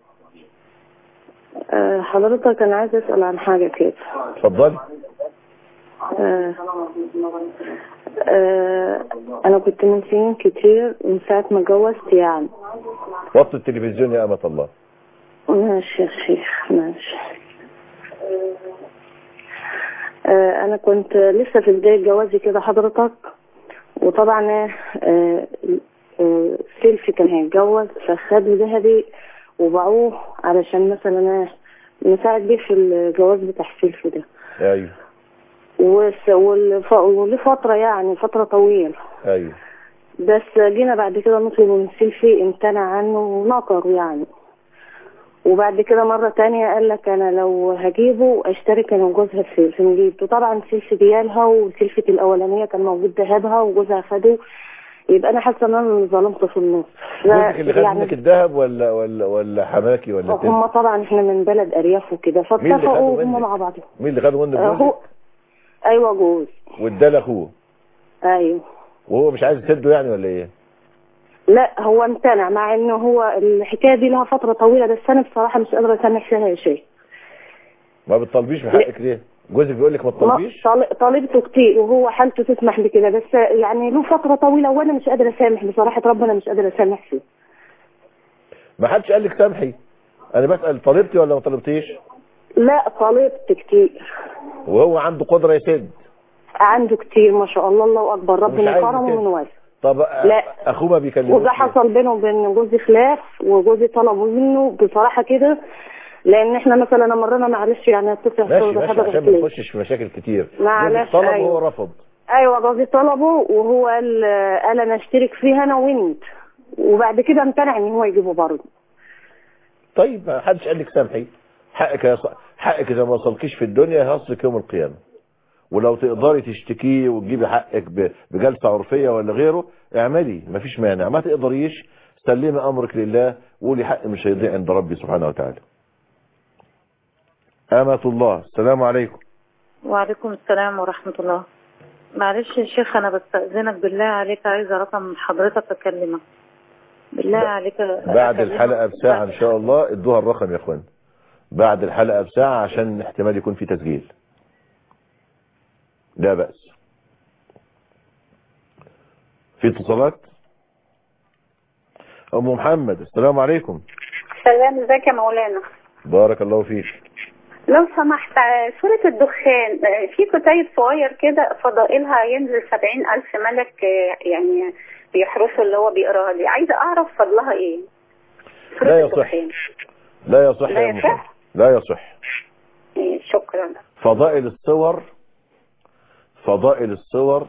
Speaker 12: أه، حضرتك أنا عايز أسأل عن حاجة كده
Speaker 2: اتفضلي
Speaker 12: أه، أه، أنا كنت من سنين كتير من ساعة ما اتجوزت يعني
Speaker 2: وطي التلفزيون يا امة الله
Speaker 12: ماشي يا شيخ ماشي أه، أنا كنت لسه في بداية جوازي كده حضرتك وطبعا إيه، أه، أه، سيلفي كان هيتجوز فخدوا ذهبي وباعوه علشان مثلا إيه، نساعد بيه في الجواز بتاع سيلفي ده
Speaker 2: ايوه
Speaker 12: وس- والف- ولفترة يعني فترة طويلة
Speaker 2: ايوه
Speaker 12: بس جينا بعد كده نطلب من سيلفي امتنع عنه ونقر يعني وبعد كده مرة تانية قال لك انا لو هجيبه اشترك انا وجوزها في سيلفي نجيبه طبعا سيلفي ديالها وسيلفي الاولانية كان موجود ذهبها وجوزها خده يبقى انا حاسة ان انا اللي ظلمت في النص ف-
Speaker 2: جوزك اللي خد منك الذهب ولا ولا ولا حماكي ولا
Speaker 12: هم
Speaker 2: تاني
Speaker 12: طبعا احنا من بلد ارياف وكده
Speaker 2: مين اللي خده
Speaker 12: فاتفقوا هم
Speaker 2: منك؟
Speaker 12: مع بعض
Speaker 2: مين اللي خده منك
Speaker 12: آه،
Speaker 2: جوزك
Speaker 12: هو ايوه جوز
Speaker 2: واداه لاخوه
Speaker 12: ايوه
Speaker 2: وهو مش عايز يسده يعني ولا ايه
Speaker 12: لا هو امتنع مع انه هو الحكايه دي لها فتره طويله بس انا بصراحه مش قادره اسامح فيها يا شيخ
Speaker 2: ما بتطالبيش بحقك ليه جوزك بيقول لك ما تطالبيش
Speaker 12: طال- طالبته كتير وهو حالته تسمح بكده بس يعني له فتره طويله وانا مش قادره اسامح بصراحه ربنا مش قادره اسامح فيه
Speaker 2: ما حدش قال لك سامحي انا بسال طالبتي ولا ما طالبتيش
Speaker 12: لا طالبت كتير
Speaker 2: وهو عنده قدره يسد
Speaker 12: عنده كتير ما شاء الله الله اكبر ربنا
Speaker 2: عايز
Speaker 12: يكرمه
Speaker 2: يسد.
Speaker 12: من واسع
Speaker 2: طب
Speaker 12: لا.
Speaker 2: اخوه ما بيكلموش
Speaker 12: وده حصل بينه وبين جوزي خلاف وجوزي طلبه منه بصراحه كده لان احنا مثلا مرينا معلش يعني اتصل
Speaker 2: ماشي
Speaker 12: حضرتك
Speaker 2: ماشي عشان ما
Speaker 12: ليه؟
Speaker 2: نخشش في مشاكل كتير
Speaker 12: معلش،
Speaker 2: جوزك طلب
Speaker 12: أيوة.
Speaker 2: وهو رفض
Speaker 12: ايوه جوزي طلبه وهو قال قال انا اشترك فيها انا وانت وبعد كده امتنع ان هو يجيبه برضه
Speaker 2: طيب ما حدش قال لك سامحي حقك يا ص... حقك اذا ما وصلكيش في الدنيا هيصلك يوم القيامه ولو تقدري تشتكيه وتجيبي حقك ب... بجلسه عرفيه ولا غيره اعملي مفيش مانع ما تقدريش سلمي امرك لله وقولي حق مش هيضيع عند ربي سبحانه وتعالى أمة الله السلام عليكم
Speaker 12: وعليكم السلام ورحمة الله معلش يا شيخ أنا بستأذنك بالله عليك عايزة رقم حضرتك أكلمك بالله عليك
Speaker 2: بعد
Speaker 12: أكلمك.
Speaker 2: الحلقة بساعة إن شاء الله ادوها الرقم يا اخوان بعد الحلقة بساعة عشان احتمال يكون في تسجيل لا بأس في اتصالات أم محمد السلام عليكم
Speaker 17: سلام ازيك يا مولانا
Speaker 2: بارك الله فيك
Speaker 17: لو سمحت آه، سورة الدخان آه، في كتيب صغير كده فضائلها ينزل سبعين ألف ملك آه، يعني بيحرسوا اللي هو بيقراها دي عايزة أعرف فضلها إيه سورة
Speaker 2: لا يصح
Speaker 17: الدخان
Speaker 2: لا يصح
Speaker 17: لا
Speaker 2: يا أم
Speaker 17: يصح؟
Speaker 2: محمد لا يصح
Speaker 17: إيه، شكرا
Speaker 2: فضائل الصور فضائل الصور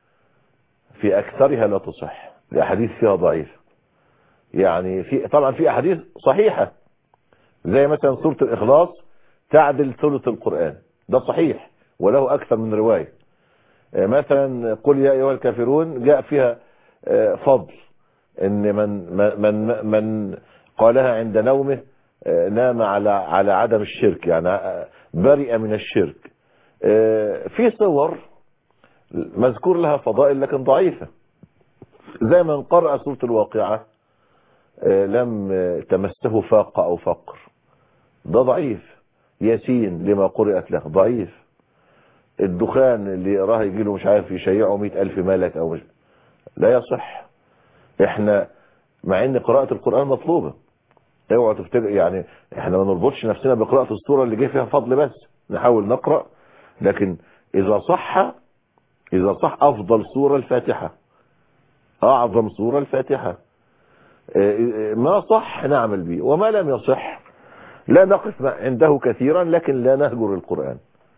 Speaker 2: في أكثرها لا تصح الأحاديث فيها ضعيفة يعني في طبعا في أحاديث صحيحة زي مثلا سورة الإخلاص تعدل ثلث القرآن ده صحيح وله أكثر من رواية آه، مثلا قل يا أيها الكافرون جاء فيها آه، فضل ان من من من قالها عند نومه آه، نام على على عدم الشرك يعني آه، برئ من الشرك آه، في صور مذكور لها فضائل لكن ضعيفة زي من قرأ سورة الواقعة آه، لم آه، تمسه فاقة أو فقر ده ضعيف ياسين لما قرأت له ضعيف الدخان اللي يقراه يجي له مش عارف يشيعه مئة ألف ملك أو مش لا يصح احنا مع ان قراءة القرآن مطلوبة اوعى تفتكر يعني احنا ما نربطش نفسنا بقراءة السورة اللي جه فيها فضل بس نحاول نقرأ لكن اذا صح اذا صح افضل سورة الفاتحة اعظم سورة الفاتحة اه، اه، ما صح نعمل به وما لم يصح لا نقف عنده كثيرا لكن لا نهجر القرآن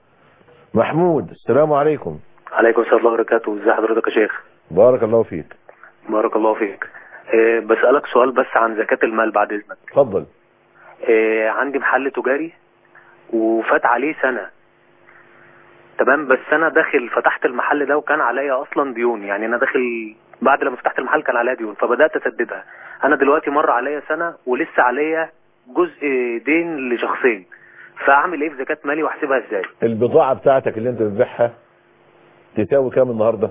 Speaker 2: محمود السلام عليكم
Speaker 18: عليكم السلام ورحمة الله وبركاته ازي حضرتك يا شيخ
Speaker 2: بارك الله فيك
Speaker 18: بارك الله فيك إيه بسألك سؤال بس عن زكاة المال بعد إذنك
Speaker 2: اتفضل
Speaker 18: إيه عندي محل تجاري وفات عليه سنة تمام بس أنا داخل فتحت المحل ده وكان عليا أصلا ديون يعني أنا داخل بعد لما فتحت المحل كان عليا ديون فبدأت أسددها أنا دلوقتي مر عليا سنة ولسه عليا جزء دين لشخصين فأعمل إيه في زكاة مالي وأحسبها إزاي
Speaker 2: البضاعة بتاعتك اللي انت بتبيعها تساوي كام النهاردة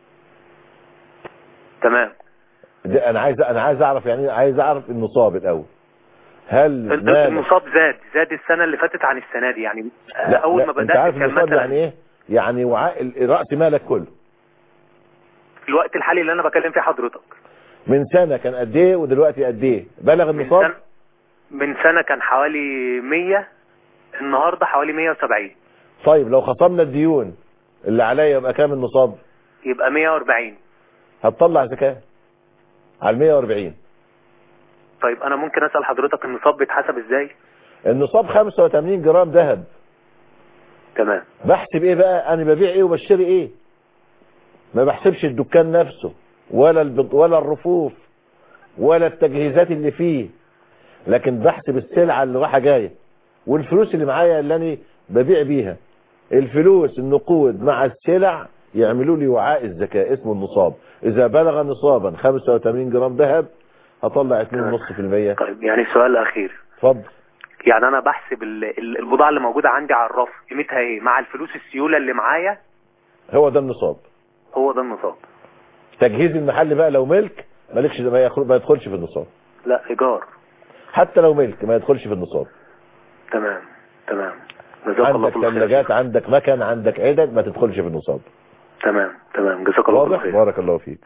Speaker 18: تمام
Speaker 2: ده انا عايز انا عايز اعرف يعني عايز اعرف النصاب الاول هل مالك
Speaker 18: النصاب زاد زاد السنة اللي فاتت عن السنة دي يعني
Speaker 2: لا
Speaker 18: أول
Speaker 2: لا
Speaker 18: ما
Speaker 2: انت
Speaker 18: بدأت
Speaker 2: عارف
Speaker 18: كان
Speaker 2: النصاب
Speaker 18: مثلا
Speaker 2: يعني ايه يعني وعاء ال- رأس مالك كله
Speaker 18: في الوقت الحالي اللي انا بكلم فيه حضرتك
Speaker 2: من سنة كان قد ايه ودلوقتي قد ايه بلغ النصاب
Speaker 18: سنة من سنة كان حوالي 100 النهاردة حوالي 170
Speaker 2: طيب لو خصمنا الديون اللي عليا يبقى كام النصاب
Speaker 18: يبقى 140
Speaker 2: هتطلع زكاة على 140
Speaker 18: طيب انا ممكن اسأل حضرتك النصاب بيتحسب ازاي
Speaker 2: النصاب 85 جرام ذهب
Speaker 18: تمام
Speaker 2: بحسب ايه بقى انا ببيع ايه وبشتري ايه ما بحسبش الدكان نفسه ولا البض ولا الرفوف ولا التجهيزات اللي فيه لكن بحسب السلعة اللي رايحه جايه والفلوس اللي معايا اللي انا ببيع بيها الفلوس النقود مع السلع يعملوا لي وعاء الزكاة اسمه النصاب اذا بلغ نصابا 85 جرام ذهب هطلع 2.5%
Speaker 18: طيب يعني السؤال الاخير
Speaker 2: اتفضل
Speaker 18: يعني انا بحسب ال- ال- البضاعة اللي موجودة عندي على الرف قيمتها ايه مع الفلوس السيولة اللي معايا
Speaker 2: هو ده النصاب
Speaker 18: هو ده النصاب
Speaker 2: تجهيز المحل بقى لو ملك مالكش ما يخرج- ما يدخلش في النصاب
Speaker 18: لا ايجار
Speaker 2: حتى لو ملك ما يدخلش في النصاب
Speaker 18: تمام تمام جزاك الله
Speaker 2: عندك
Speaker 18: كل خير
Speaker 2: ثلاجات عندك مكن عندك عدد ما تدخلش في النصاب
Speaker 18: تمام تمام جزاك الله كل
Speaker 2: واضح
Speaker 18: خير
Speaker 2: بارك الله فيك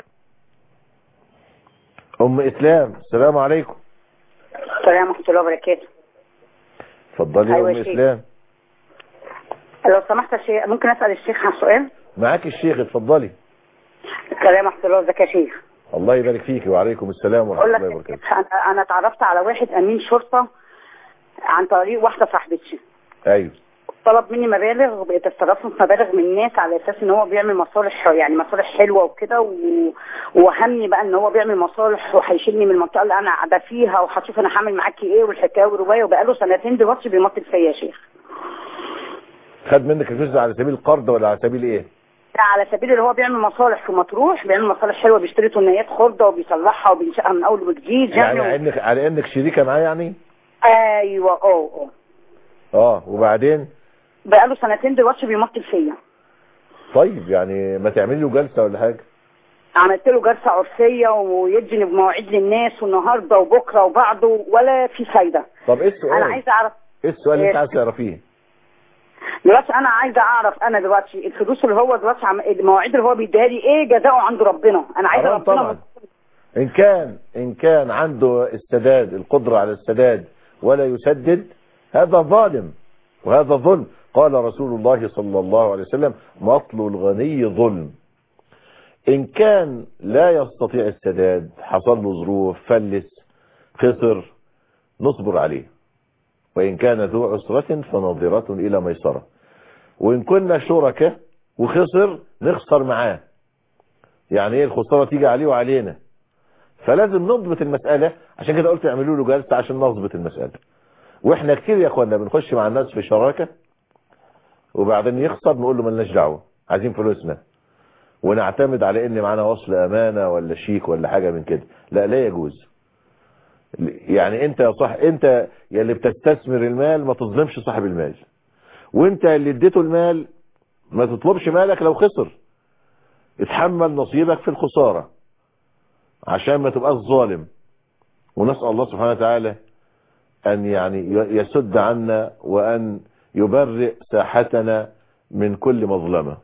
Speaker 2: ام اسلام السلام عليكم
Speaker 19: السلام ورحمة الله وبركاته
Speaker 2: اتفضلي يا
Speaker 19: أيوة
Speaker 2: ام
Speaker 19: يا شيخ.
Speaker 2: اسلام
Speaker 19: لو سمحت يا شيخ ممكن أسأل الشيخ عن سؤال
Speaker 2: معاك الشيخ اتفضلي
Speaker 19: السلام ورحمة الله وبركاته يا شيخ
Speaker 2: الله يبارك فيك وعليكم السلام
Speaker 19: أقول
Speaker 2: ورحمه
Speaker 19: لك
Speaker 2: الله وبركاته
Speaker 19: أنا- أنا اتعرفت على واحد أمين شرطة عن طريق واحدة صاحبتي
Speaker 2: ايوه
Speaker 19: طلب مني مبالغ بقيت استلفت مبالغ من الناس على اساس ان هو بيعمل مصالح يعني مصالح حلوه وكده و- ووهمني بقى ان هو بيعمل مصالح وهيشيلني من المنطقه اللي انا قاعده فيها وهشوف انا هعمل معاكي ايه والحكايه والروايه وبقاله سنتين دلوقتي بيمطل فيا يا شيخ
Speaker 2: خد منك الفلوس على سبيل القرض ولا على سبيل ايه
Speaker 19: ده على سبيل اللي هو بيعمل مصالح في مطروح بيعمل مصالح حلوه بيشتري تنيات خرده وبيصلحها وبينشأها من اول وجديد
Speaker 2: يعني
Speaker 19: يعني,
Speaker 2: على انك على انك شريكه معاه يعني
Speaker 19: ايوه اه اه
Speaker 2: اه وبعدين
Speaker 19: بقاله سنتين دلوقتي بيمطل فيا
Speaker 2: طيب يعني ما تعملي له جلسه ولا حاجه
Speaker 19: عملت له جلسه عرفيه ويديني بمواعيد للناس والنهارده وبكره وبعده ولا في فايده
Speaker 2: طب ايه السؤال
Speaker 19: انا عايزه اعرف
Speaker 2: ايه السؤال اللي انت
Speaker 19: إيه؟
Speaker 2: عايز تعرفيه
Speaker 19: دلوقتي انا عايزه اعرف انا دلوقتي الفلوس اللي هو دلوقتي عم... المواعيد اللي هو بيديها لي ايه جزاؤه عند ربنا انا عايزه
Speaker 2: حرام
Speaker 19: ربنا
Speaker 2: طبعا ان كان ان كان عنده السداد القدره على السداد ولا يسدد هذا ظالم وهذا ظلم قال رسول الله صلى الله عليه وسلم مطل الغني ظلم ان كان لا يستطيع السداد حصل له ظروف فلس خسر نصبر عليه وان كان ذو عسرة فنظرة الى ميسرة وان كنا شركاء وخسر نخسر معاه يعني ايه الخسارة تيجي عليه وعلينا فلازم نضبط المسألة عشان كده قلت اعملوا له جلسة عشان نضبط المسألة واحنا كتير يا اخوانا بنخش مع الناس في شراكة وبعدين يخسر نقول له ملناش دعوة عايزين فلوسنا ونعتمد على ان معانا وصل امانة ولا شيك ولا حاجة من كده لا لا يجوز يعني انت يا صح انت يا اللي بتستثمر المال ما تظلمش صاحب المال وانت اللي اديته المال ما تطلبش مالك لو خسر اتحمل نصيبك في الخسارة عشان ما تبقاش ظالم ونسأل الله سبحانه وتعالى أن يعني يسد عنا وأن يبرئ ساحتنا من كل مظلمة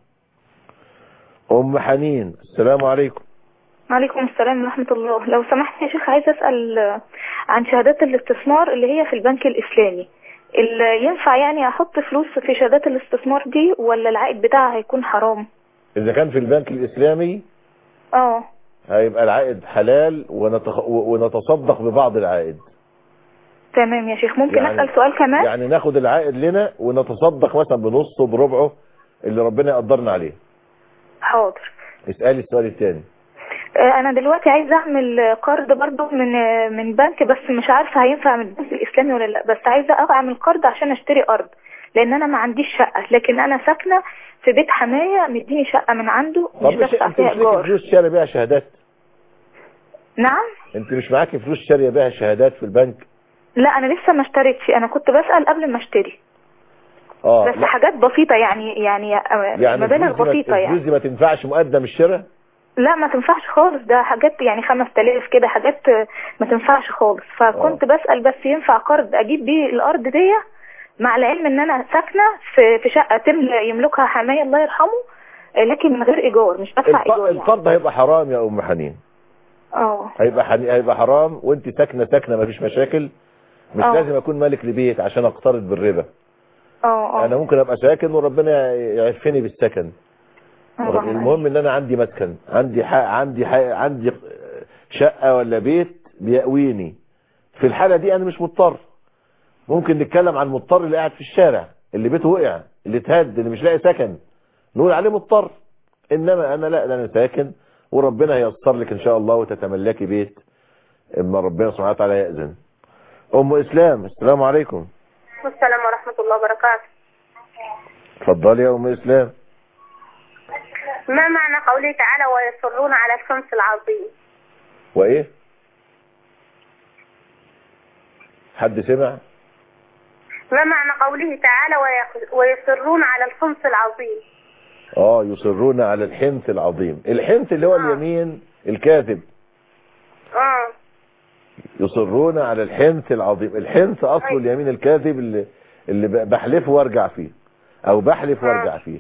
Speaker 2: أم حنين السلام عليكم
Speaker 20: وعليكم السلام ورحمة الله لو سمحت يا شيخ عايز أسأل آه، عن شهادات الاستثمار اللي هي في البنك الإسلامي اللي ينفع يعني أحط فلوس في شهادات الاستثمار دي ولا العائد بتاعها هيكون حرام
Speaker 2: إذا كان في البنك الإسلامي
Speaker 20: اه
Speaker 2: هيبقى العائد حلال ونتخ... ونتصدق ببعض العائد
Speaker 20: تمام يا شيخ ممكن
Speaker 2: يعني-
Speaker 20: أسأل سؤال كمان
Speaker 2: يعني ناخد العائد لنا ونتصدق مثلا بنصه بربعه اللي ربنا يقدرنا عليه
Speaker 20: حاضر
Speaker 2: اسألي السؤال الثاني
Speaker 20: آه، انا دلوقتي عايزه اعمل قرض برضو من آه، من بنك بس مش عارفه هينفع من البنك الاسلامي ولا لا بس عايزه اعمل قرض عشان اشتري ارض لان انا ما عنديش شقه لكن انا ساكنه في بيت حمايه مديني شقه من عنده
Speaker 2: طب
Speaker 20: مش
Speaker 2: مش
Speaker 20: بدفع
Speaker 2: انت
Speaker 20: فيها
Speaker 2: مش ليكي
Speaker 20: ايجار
Speaker 2: فلوس شاري بيها شهادات
Speaker 20: نعم
Speaker 2: انت مش معاكي فلوس شاريه بيها شهادات في البنك
Speaker 20: لا انا لسه ما اشتريتش انا كنت بسال قبل ما اشتري
Speaker 2: اه
Speaker 20: بس
Speaker 2: لا.
Speaker 20: حاجات بسيطه يعني يعني آه،
Speaker 2: يعني
Speaker 20: مبالغ
Speaker 2: الفلوس دي ما-
Speaker 20: بسيطه يعني
Speaker 2: الفلوس دي ما تنفعش مقدم الشراء
Speaker 20: لا ما تنفعش خالص ده حاجات يعني 5000 كده حاجات آه، ما تنفعش خالص فكنت بسأل بس ينفع قرض اجيب بيه الارض دي مع العلم ان انا ساكنة في في شقة تملى يملكها حماية الله يرحمه آه، لكن من غير ايجار مش بدفع
Speaker 2: الق-
Speaker 20: ايجار يعني
Speaker 2: القرض هيبقى حرام يا ام حنين
Speaker 20: اه
Speaker 2: هيبقى حني... هيبقى حرام وانت ساكنه ساكنه ما فيش مشاكل مش
Speaker 20: اه.
Speaker 2: لازم اكون مالك لبيت عشان اقترض بالربا
Speaker 20: اه اه
Speaker 2: انا ممكن ابقى ساكن وربنا يعفني بالسكن
Speaker 20: آه.
Speaker 2: المهم ان انا عندي مسكن عندي حق عندي حق عندي شقه ولا بيت بيأويني في الحاله دي انا مش مضطر ممكن نتكلم عن المضطر اللي قاعد في الشارع اللي بيته وقع اللي اتهد اللي مش لاقي سكن نقول عليه مضطر انما انا لا ده انا ساكن وربنا هيسر لك ان شاء الله وتتملكي بيت اما ربنا سبحانه وتعالى يأذن ام اسلام السلام عليكم
Speaker 21: السلام ورحمة الله وبركاته
Speaker 2: اتفضلي يا ام اسلام
Speaker 21: ما معنى قوله تعالى ويصرون على الخمس العظيم
Speaker 2: وايه حد سمع
Speaker 21: ما معنى قوله تعالى ويق- ويصرون على الخمس العظيم
Speaker 2: اه يصرون على الحنث العظيم الحنث اللي هو اليمين الكاذب
Speaker 21: اه
Speaker 2: يصرون على الحنث العظيم الحنث اصله اليمين الكاذب اللي اللي ب- بحلفه وارجع فيه او بحلف وارجع فيه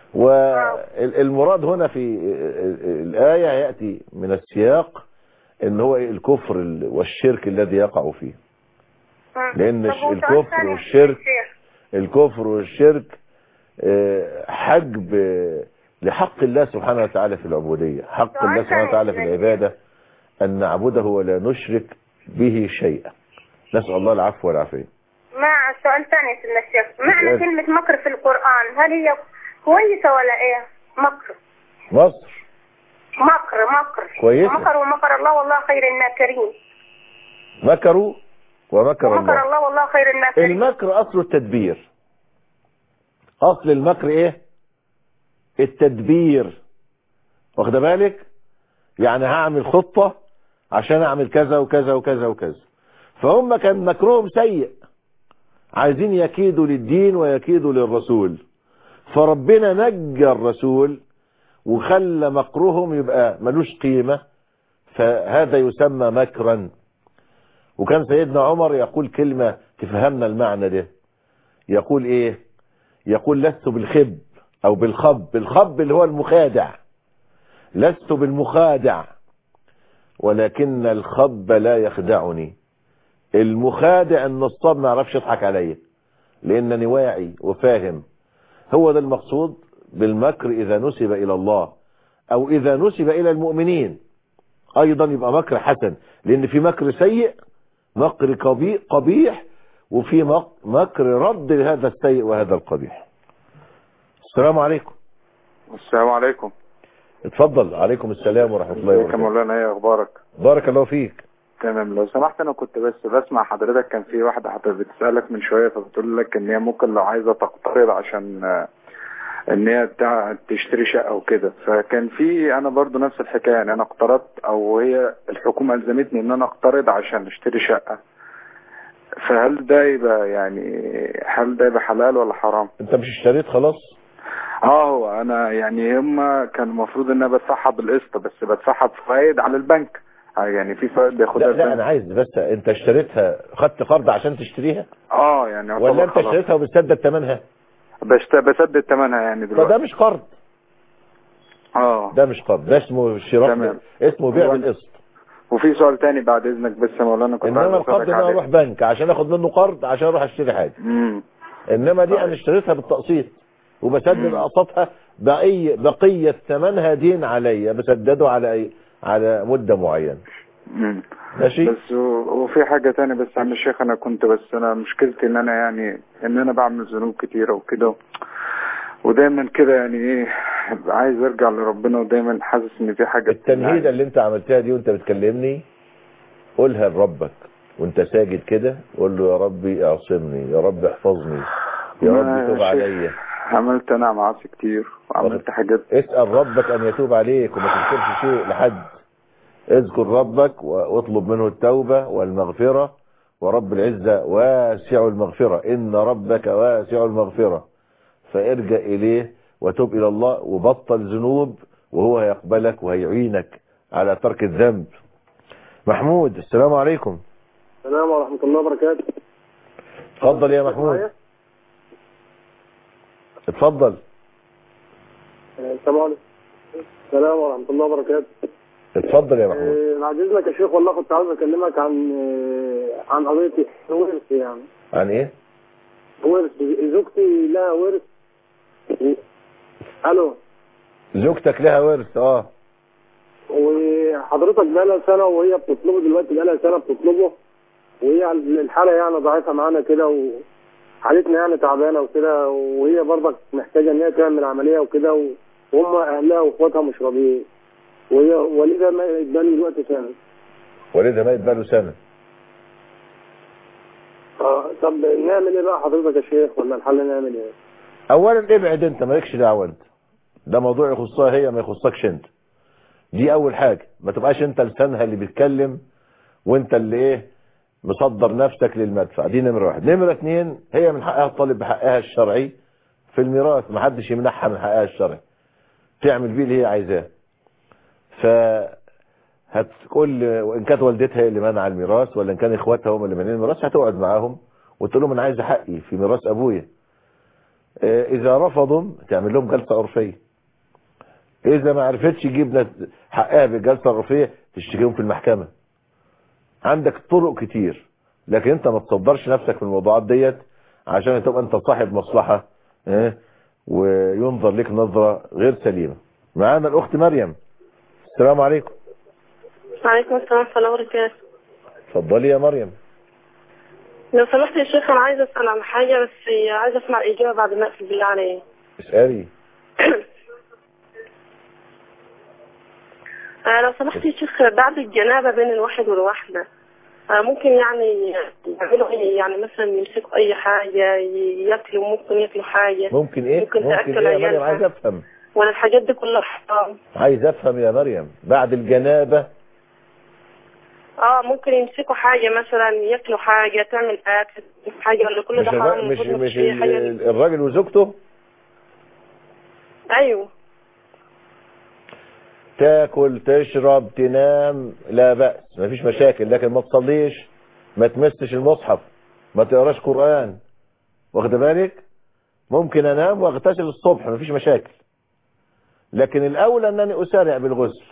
Speaker 2: والمراد هنا في الآية يأتي من السياق ان هو الكفر ال- والشرك الذي يقع فيه لان
Speaker 21: طب وسؤال
Speaker 2: الكفر
Speaker 21: ثاني يا
Speaker 2: والشرك
Speaker 21: شيخ.
Speaker 2: الكفر والشرك آه، حجب لحق الله سبحانه وتعالى في العبودية حق الله سبحانه وتعالى في العبادة أن نعبده ولا نشرك به شيئا نسأل الله العفو والعافية
Speaker 21: مع سؤال ثاني يا سيدنا الشيخ معنى
Speaker 2: سؤال.
Speaker 21: كلمة مكر في القرآن هل هي كويسة ولا ايه مكر
Speaker 2: مصر
Speaker 21: مكر مكر
Speaker 2: كويسة.
Speaker 21: مكر ومكر الله والله خير الماكرين
Speaker 2: مكروا ومكر
Speaker 21: ومكر
Speaker 2: الله
Speaker 21: الله والله خير الماكرين
Speaker 2: المكر أصل التدبير أصل المكر إيه التدبير واخد بالك يعني هعمل خطة عشان أعمل كذا وكذا وكذا وكذا فهم كان مكرهم سيء عايزين يكيدوا للدين ويكيدوا للرسول فربنا نجى الرسول وخلى مكرهم يبقى ملوش قيمة فهذا يسمى مكرا وكان سيدنا عمر يقول كلمة تفهمنا المعنى ده يقول ايه يقول لست بالخب او بالخب بالخب اللي هو المخادع لست بالمخادع ولكن الخب لا يخدعني المخادع النصاب ما يعرفش يضحك عليا لانني واعي وفاهم هو ده المقصود بالمكر اذا نسب الى الله او اذا نسب الى المؤمنين ايضا يبقى مكر حسن لان في مكر سيء مكر قبي- قبيح وفي مك- مكر رد لهذا السيء وهذا القبيح السلام عليكم
Speaker 1: السلام عليكم
Speaker 2: اتفضل عليكم السلام ورحمة الله
Speaker 1: ازيك يا
Speaker 2: وبركاته
Speaker 1: مولانا ايه اخبارك
Speaker 2: بارك الله فيك
Speaker 1: تمام لو سمحت انا كنت بس بسمع حضرتك كان في واحده حضرتك بتسالك من شويه فبتقول لك ان هي ممكن لو عايزه تقترض عشان آه، ان هي بتاع تشتري شقه وكده فكان في انا برضو نفس الحكايه يعني انا اقترضت او هي الحكومه الزمتني ان انا اقترض عشان اشتري شقه فهل ده يبقى يعني هل ده يبقى حلال ولا حرام؟
Speaker 2: انت مش اشتريت خلاص؟
Speaker 1: اه هو انا يعني هم كان المفروض ان انا بدفعها بالقسط بس بدفعها بفوائد على البنك آه يعني في فوائد بياخدها
Speaker 2: لا لا
Speaker 1: البنك
Speaker 2: انا عايز بس انت اشتريتها خدت قرض عشان تشتريها
Speaker 1: اه يعني
Speaker 2: ولا
Speaker 1: يعتبر
Speaker 2: انت
Speaker 1: خلاص.
Speaker 2: اشتريتها وبتسدد ثمنها
Speaker 1: بشت... بسدد ثمنها يعني دلوقتي
Speaker 2: فده مش قرض
Speaker 1: اه
Speaker 2: ده مش قرض ده اسمه شراء
Speaker 1: تمام.
Speaker 2: اسمه بيع
Speaker 1: هو-
Speaker 2: بالقسط
Speaker 1: وفي سؤال تاني بعد اذنك بس يا مولانا كنت
Speaker 2: انما
Speaker 1: عايز
Speaker 2: القرض
Speaker 1: اسالك
Speaker 2: ان انا
Speaker 1: عليه
Speaker 2: اروح بنك عشان اخد منه قرض عشان اروح اشتري حاجه
Speaker 1: امم
Speaker 2: انما دي انا اشتريتها بالتقسيط وبسدد اقساطها بقية بقية ثمنها دين عليا بسدده على اي على مدة معينة
Speaker 1: مم.
Speaker 2: ماشي
Speaker 1: بس و- وفي حاجة تانية بس عم الشيخ انا كنت بس انا مشكلتي ان انا يعني ان انا بعمل ذنوب كتيرة وكده ودايما كده يعني ايه عايز ارجع لربنا ودايما حاسس ان في حاجة
Speaker 2: التمهيدة اللي انت عملتها دي وانت بتكلمني قولها لربك وانت ساجد كده قول له يا ربي اعصمني يا رب احفظني يا
Speaker 1: ما
Speaker 2: رب توب
Speaker 1: شيخ،
Speaker 2: عليا
Speaker 1: عملت انا معاصي كتير وعملت حاجات
Speaker 2: اسأل ربك ان يتوب عليك وما تذكرش شيء لحد اذكر ربك واطلب منه التوبة والمغفرة ورب العزة واسع المغفرة ان ربك واسع المغفرة فارجع اليه وتوب الى الله وبطل ذنوب وهو هيقبلك وهيعينك على ترك الذنب محمود السلام عليكم
Speaker 13: السلام ورحمة الله وبركاته
Speaker 2: اتفضل يا محمود اتفضل
Speaker 13: السلام عليكم السلام ورحمة الله وبركاته
Speaker 2: اتفضل يا محمود
Speaker 13: آه، بعد إذنك يا شيخ والله كنت عاوز أكلمك عن آه، عن قضية الورث يعني
Speaker 2: عن ايه
Speaker 13: ورث زوجتي لها ورث ألو
Speaker 2: زوجتك لها ورث اه
Speaker 13: وحضرتك بقالها سنة وهي بتطلبه دلوقتي بقالها سنة بتطلبه وهي الحالة يعني ضعيفة معانا كده وحالتنا يعني تعبانة وكده وهي برضك محتاجة إن هي تعمل عملية وكده و- وهم أهلها وإخواتها مش راضيين وهي والدها ما يتبني دلوقتي سنة
Speaker 2: والدها ميت بقاله سنة
Speaker 13: اه طب نعمل ايه بقى حضرتك يا شيخ ولا الحل نعمل ايه؟
Speaker 2: اولا ابعد انت مالكش دعوه انت ده موضوع يخصها هي ما يخصكش انت دي اول حاجه ما تبقاش انت لسانها اللي بيتكلم وانت اللي ايه مصدر نفسك للمدفع دي نمره واحد نمره اتنين هي من حقها تطالب بحقها الشرعي في الميراث ما حدش يمنعها من حقها الشرعي تعمل بيه اللي هي عايزاه ف هتقول وان كانت والدتها هي اللي منع الميراث ولا ان كان اخواتها هم اللي منعين الميراث هتقعد معاهم وتقول لهم انا عايز حقي في ميراث ابويا آه، اذا رفضوا تعمل لهم جلسه عرفيه اذا ما عرفتش تجيب نت- حقها بالجلسه العرفيه تشتكيهم في المحكمه عندك طرق كتير لكن انت ما تصدرش نفسك في الموضوعات ديت عشان تبقى انت صاحب مصلحه اه وينظر لك نظره غير سليمه معانا الاخت مريم السلام عليكم
Speaker 4: وعليكم السلام ورحمة الله وبركاته
Speaker 2: اتفضلي يا مريم
Speaker 4: لو سمحت يا شيخ أنا عايزة أسأل عن حاجة بس عايزة أسمع الإجابة بعد ما أقفل بالله عليك
Speaker 2: اسالي
Speaker 4: آه، لو سمحت يا شيخ بعد الجنابة بين الواحد والواحدة آه، ممكن يعني يعملوا ايه يعني مثلا يمسكوا اي حاجة ي- ياكلوا ممكن ياكلوا حاجة
Speaker 2: ممكن ايه
Speaker 4: ممكن
Speaker 2: ممكن
Speaker 4: تأكل
Speaker 2: ايه يا مريم
Speaker 4: عيالها.
Speaker 2: عايز افهم
Speaker 4: ولا الحاجات دي كلها حرام
Speaker 2: عايز افهم يا مريم بعد الجنابه
Speaker 4: اه ممكن يمسكوا حاجة مثلا ياكلوا حاجة تعمل اكل حاجة ولا كل
Speaker 2: مش
Speaker 4: ده حرام
Speaker 2: الر- مش
Speaker 4: المفروض
Speaker 2: مش
Speaker 4: فيه حاجة
Speaker 2: ال- الراجل وزوجته
Speaker 4: ايوه
Speaker 2: تاكل تشرب تنام لا بأس مفيش مشاكل لكن ما تصليش ما تمسش المصحف ما تقراش قرآن واخد بالك ممكن انام واغتسل الصبح مفيش مشاكل لكن الاولى انني اسارع بالغسل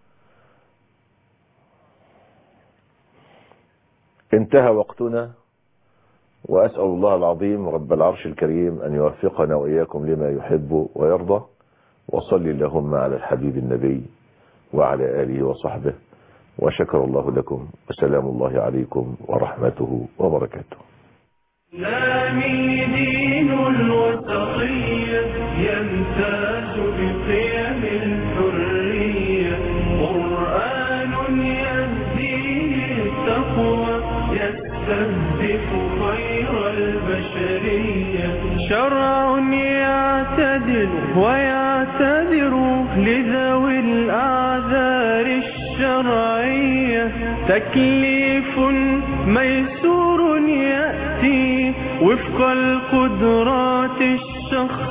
Speaker 2: انتهى وقتنا واسال الله العظيم رب العرش الكريم ان يوفقنا واياكم لما يحب ويرضى وصل اللهم على الحبيب النبي وعلى آله وصحبه وشكر الله لكم وسلام الله عليكم ورحمته وبركاته
Speaker 22: إسلامي دين الوسطية يمتاز بقيم الحرية قرآن يهدي للتقوى يستهدف خير البشرية شرع يعتدل ويعتذر لذوي الأعذار الشرعية تكليف ميسور يأتي وفق القدرات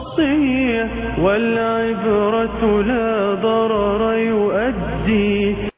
Speaker 22: الشخصية والعبرة لا ضرر يؤدي